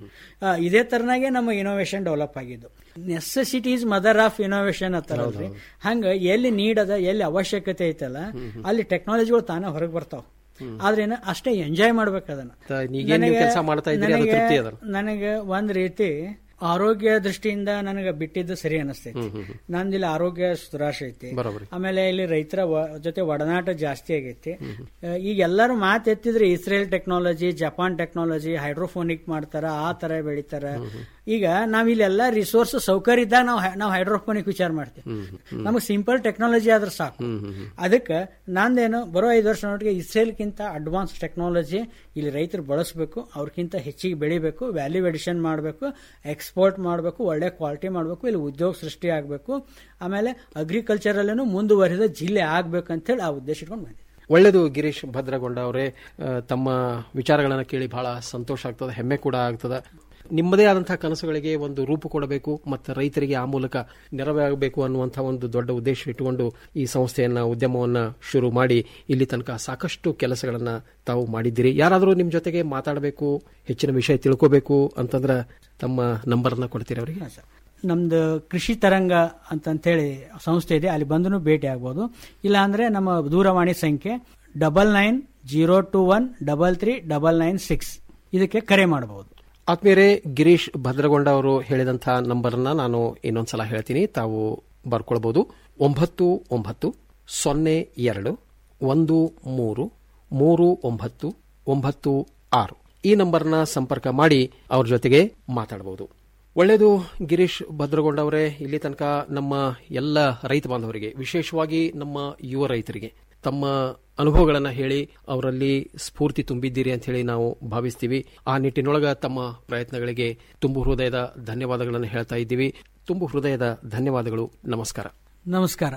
ಆ, ಇದೇ ತರನಾಗೆ ನಮ್ಮ ಇನೋವೇಷನ್ ಡೆವಲಪ್ ಆಗಿದ್ದು necessity is mother of innovation ಅಂತಾರಲ್ರಿ ಹಂಗ ಎಲ್ಲಿ ನೀಡದ ಎಲ್ಲಿ ಅವಶ್ಯಕತೆ ಐತಲ್ಲ ಅಲ್ಲಿ ಟೆಕ್ನಾಲಜಿಗಳು ತಾನೇ ಹೊರಗೆ ಬರ್ತಾವ ಆದ್ರೆ ಏನ ಅಷ್ಟೇ ಎಂಜಾಯ್ ಮಾಡ್ಬೇಕು ಅದನ್ನ ತ- ಈಗೇನ್ ನೀವು ನನಗೆ- ಕೆಲಸ ಮಾಡ್ತಾ ಇದ್ದೀರಿ ಅದು ನನಗೆ- ತೃಪ್ತಿ ಅದ ನನಗೆ ಒಂದ್ ರೀತಿ ಆರೋಗ್ಯ ದೃಷ್ಟಿಯಿಂದ ನನಗೆ ಬಿಟ್ಟಿದ್ದು ಸರಿ ಅನಿಸ್ತೈತಿ ನಂದಿಲ್ಲಿ ಆರೋಗ್ಯ ಸುಧಾರಿಸ ಐತಿ ಬರೋಬ್ಬರಿ. ಆಮೇಲೆ ಇಲ್ಲಿ ರೈತರ ವ- ಜೊತೆ ಒಡನಾಟ ಜಾಸ್ತಿ ಆಗೈತಿ ಆ, ಈಗ ಎಲ್ಲರೂ ಮಾತು ಎತ್ತಿದ್ರೆ Israel technology Japan technology hydroponic ಮಾಡ್ತಾರ ಆ ತರ ಬೆಳಿತಾರ ಈಗ ನಾವ್ ಇಲ್ಲೆಲ್ಲ ರಿಸೋರ್ಸ್ ಸೌಕರ್ಯ ಇದ್ದಾಗ ನಾವು ನಾವು ಹೈಡ್ರೋಫೋನಿಕ್ ವಿಚಾರ ಮಾಡ್ತೀವಿ ನಮಗೆ ಸಿಂಪಲ್ ಟೆಕ್ನಾಲಜಿ ಆದ್ರೆ ಸಾಕು ಅದಕ್ಕೆ ನಂದೇನು ಬರೋ ಐದು ವರ್ಷ ನೋಟಿಗೆ ಇಸ್ರೇಲ್ಗಿಂತ ಅಡ್ವಾನ್ಸ್ ಟೆಕ್ನಾಲಜಿ ಇಲ್ಲಿ ರೈತರು ಬಳಸಬೇಕು ಅವ್ರಕ್ಕಿಂತ ಹೆಚ್ಚಿಗೆ ಬೆಳಿಬೇಕು ವ್ಯಾಲ್ಯೂ ಎಡಿಷನ್ ಮಾಡಬೇಕು ಎಕ್ಸ್ಪೋರ್ಟ್ ಮಾಡಬೇಕು ಒಳ್ಳೆ ಕ್ವಾಲಿಟಿ ಮಾಡಬೇಕು ಇಲ್ಲಿ ಉದ್ಯೋಗ ಸೃಷ್ಟಿ ಆಗಬೇಕು ಆಮೇಲೆ ಅಗ್ರಿಕಲ್ಚರಲ್ಲೂ ಮುಂದುವರಿದ ಜಿಲ್ಲೆ ಆಗ್ಬೇಕು ಅಂತೇಳಿ ಆ ಉದ್ದೇಶ ಇಟ್ಕೊಂಡು ಬಂದಿದೆ ಒಳ್ಳೆಯದು ಗಿರೀಶ್ ಭದ್ರಗೊಂಡ ಅವರೇ ಆ, ತಮ್ಮ ವಿಚಾರಗಳನ್ನು ಕೇಳಿ ಬಹಳ ಸಂತೋಷ ಆಗ್ತದೆ ಹೆಮ್ಮೆ ಕೂಡ ಆಗ್ತದೆ ನಿಮ್ಮದೇ ಆದಂತಹ ಕನಸುಗಳಿಗೆ ಒಂದು ರೂಪು ಕೊಡಬೇಕು ಮತ್ತು ರೈತರಿಗೆ ಆ ಮೂಲಕ ನೆರವಾಗಬೇಕು ಅನ್ನುವಂತಹ ಒಂದು ದೊಡ್ಡ ಉದ್ದೇಶ ಇಟ್ಟುಕೊಂಡು ಈ ಸಂಸ್ಥೆಯನ್ನ ಉದ್ಯಮವನ್ನ ಶುರು ಮಾಡಿ ಇಲ್ಲಿ ತನಕ ಸಾಕಷ್ಟು ಕೆಲಸಗಳನ್ನ ತಾವು ಮಾಡಿದ್ದೀರಿ ಯಾರಾದರೂ ನಿಮ್ಮ ಜೊತೆಗೆ ಮಾತಾಡಬೇಕು ಹೆಚ್ಚಿನ ವಿಷಯ ತಿಳ್ಕೋಬೇಕು ಅಂತಂದ್ರೆ ತಮ್ಮ ನಂಬರ್ನ ಕೊಡ್ತೀರಿ ಅವರಿಗೆ ನಮ್ದು ಕೃಷಿ ತರಂಗ ಅಂತಂತೇಳಿ ಸಂಸ್ಥೆ ಇದೆ ಅಲ್ಲಿ ಬಂದು ಭೇಟಿ ಆಗ್ಬೋದು ಇಲ್ಲ ಅಂದ್ರೆ ನಮ್ಮ ದೂರವಾಣಿ ಸಂಖ್ಯೆ double nine zero two one double three double nine six ಇದಕ್ಕೆ ಕರೆ ಮಾಡಬಹುದು ಆತ್ಮೀಯರೇ ಗಿರೀಶ್ ಭದ್ರಗೊಂಡ ಅವರು ಹೇಳಿದಂತಹ ನಂಬರ್ನ ನಾನು ಇನ್ನೊಂದ್ಸಲ ಹೇಳ್ತೀನಿ ತಾವು ಬರ್ಕೊಳ್ಬಹುದು ಒಂಬತ್ತು ಒಂಬತ್ತು ಸೊನ್ನೆ ಎರಡು ಒಂದು ಮೂರು ಮೂರು ಒಂಬತ್ತು ಒಂಬತ್ತು ಆರು ಈ ನಂಬರ್ನ ಸಂಪರ್ಕ ಮಾಡಿ ಅವ್ರ ಜೊತೆಗೆ ಮಾತಾಡಬಹುದು ಒಳ್ಳೆಯದು ಗಿರೀಶ್ ಭದ್ರಗೊಂಡ ಅವರೇ ಇಲ್ಲಿ ತನಕ ನಮ್ಮ ಎಲ್ಲ ರೈತ ಬಾಂಧವರಿಗೆ ವಿಶೇಷವಾಗಿ ನಮ್ಮ ಯುವ ರೈತರಿಗೆ ತಮ್ಮ ಅನುಭವಗಳನ್ನು ಹೇಳಿ ಅವರಲ್ಲಿ ಸ್ಫೂರ್ತಿ ತುಂಬಿದ್ದೀರಿ ಅಂತ ಹೇಳಿ ನಾವು ಭಾವಿಸ್ತೀವಿ ಆ ನಿಟ್ಟಿನೊಳಗ ತಮ್ಮ ಪ್ರಯತ್ನಗಳಿಗೆ ತುಂಬು ಹೃದಯದ ಧನ್ಯವಾದಗಳನ್ನು ಹೇಳ್ತಾ ಇದ್ದೀವಿ ತುಂಬು ಹೃದಯದ ಧನ್ಯವಾದಗಳು ನಮಸ್ಕಾರ ನಮಸ್ಕಾರ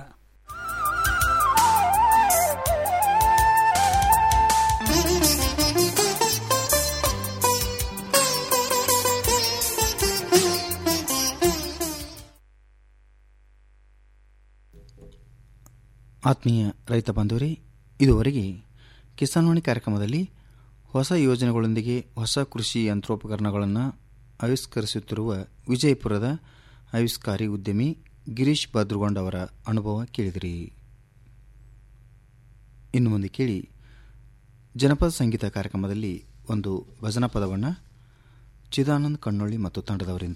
ಆತ್ಮೀಯ ರೈತ ಬಾಂಧವರೇ ಇದುವರೆಗೆ ಕಿಸಾನ್ವಾಣಿ ಕಾರ್ಯಕ್ರಮದಲ್ಲಿ ಹೊಸ ಯೋಜನೆಗಳೊಂದಿಗೆ ಹೊಸ ಕೃಷಿ ಯಂತ್ರೋಪಕರಣಗಳನ್ನು ಆವಿಷ್ಕರಿಸುತ್ತಿರುವ ವಿಜಯಪುರದ ಆವಿಷ್ಕಾರಿ ಉದ್ಯಮಿ ಗಿರೀಶ್ ಭದ್ರಗೊಂಡ್ ಅವರ ಅನುಭವ ಕೇಳಿದಿರಿ ಇನ್ನು ಮುಂದೆ ಕೇಳಿ ಜನಪದ ಸಂಗೀತ ಕಾರ್ಯಕ್ರಮದಲ್ಲಿ ಒಂದು ಭಜನಾ ಪದವನ್ನು ಚಿದಾನಂದ್ ಕಣ್ಣೊಳ್ಳಿ ಮತ್ತು ತಂಡದವರಿಂದ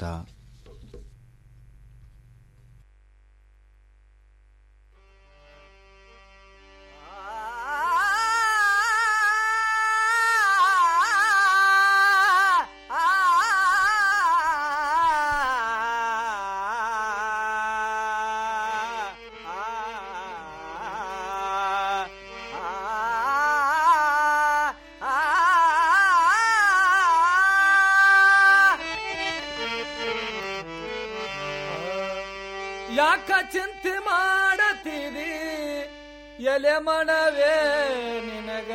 ಯಾಕ ಚಿಂತೆ ಮಾಡತೀರಿ ಎಲೆ ಮನವೇ ನಿನಗ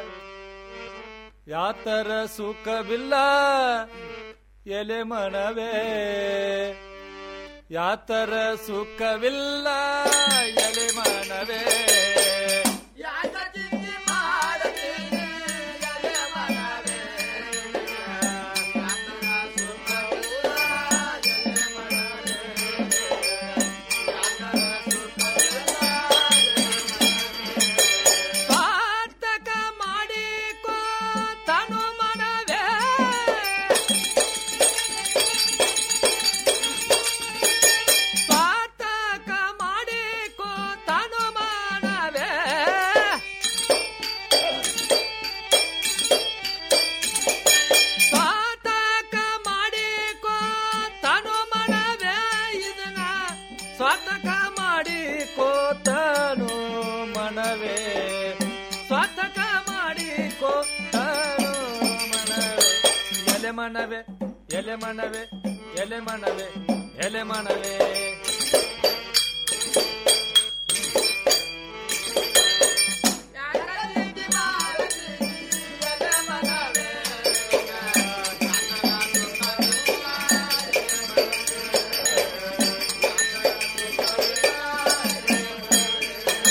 ಯಾತರ ಸುಖವಿಲ್ಲ ಎಲೆ ಮನವೇ ಯಾತರ ಸುಖವಿಲ್ಲ ಎಲೆ ಮನವೇ ಯಾಕ ಚಿಂತೆ ಮಾಡತೀರಿ ಎಲೆ ಮನವೇ ಯಾತರ ಸುಖವಿಲ್ಲ ಎಲೆ ಮನವೇ ಮನವೇ ಎಲೆ ಮನವೇ ಎಲೆ ಮನವೇ ಎಲೆ ಮನವೇ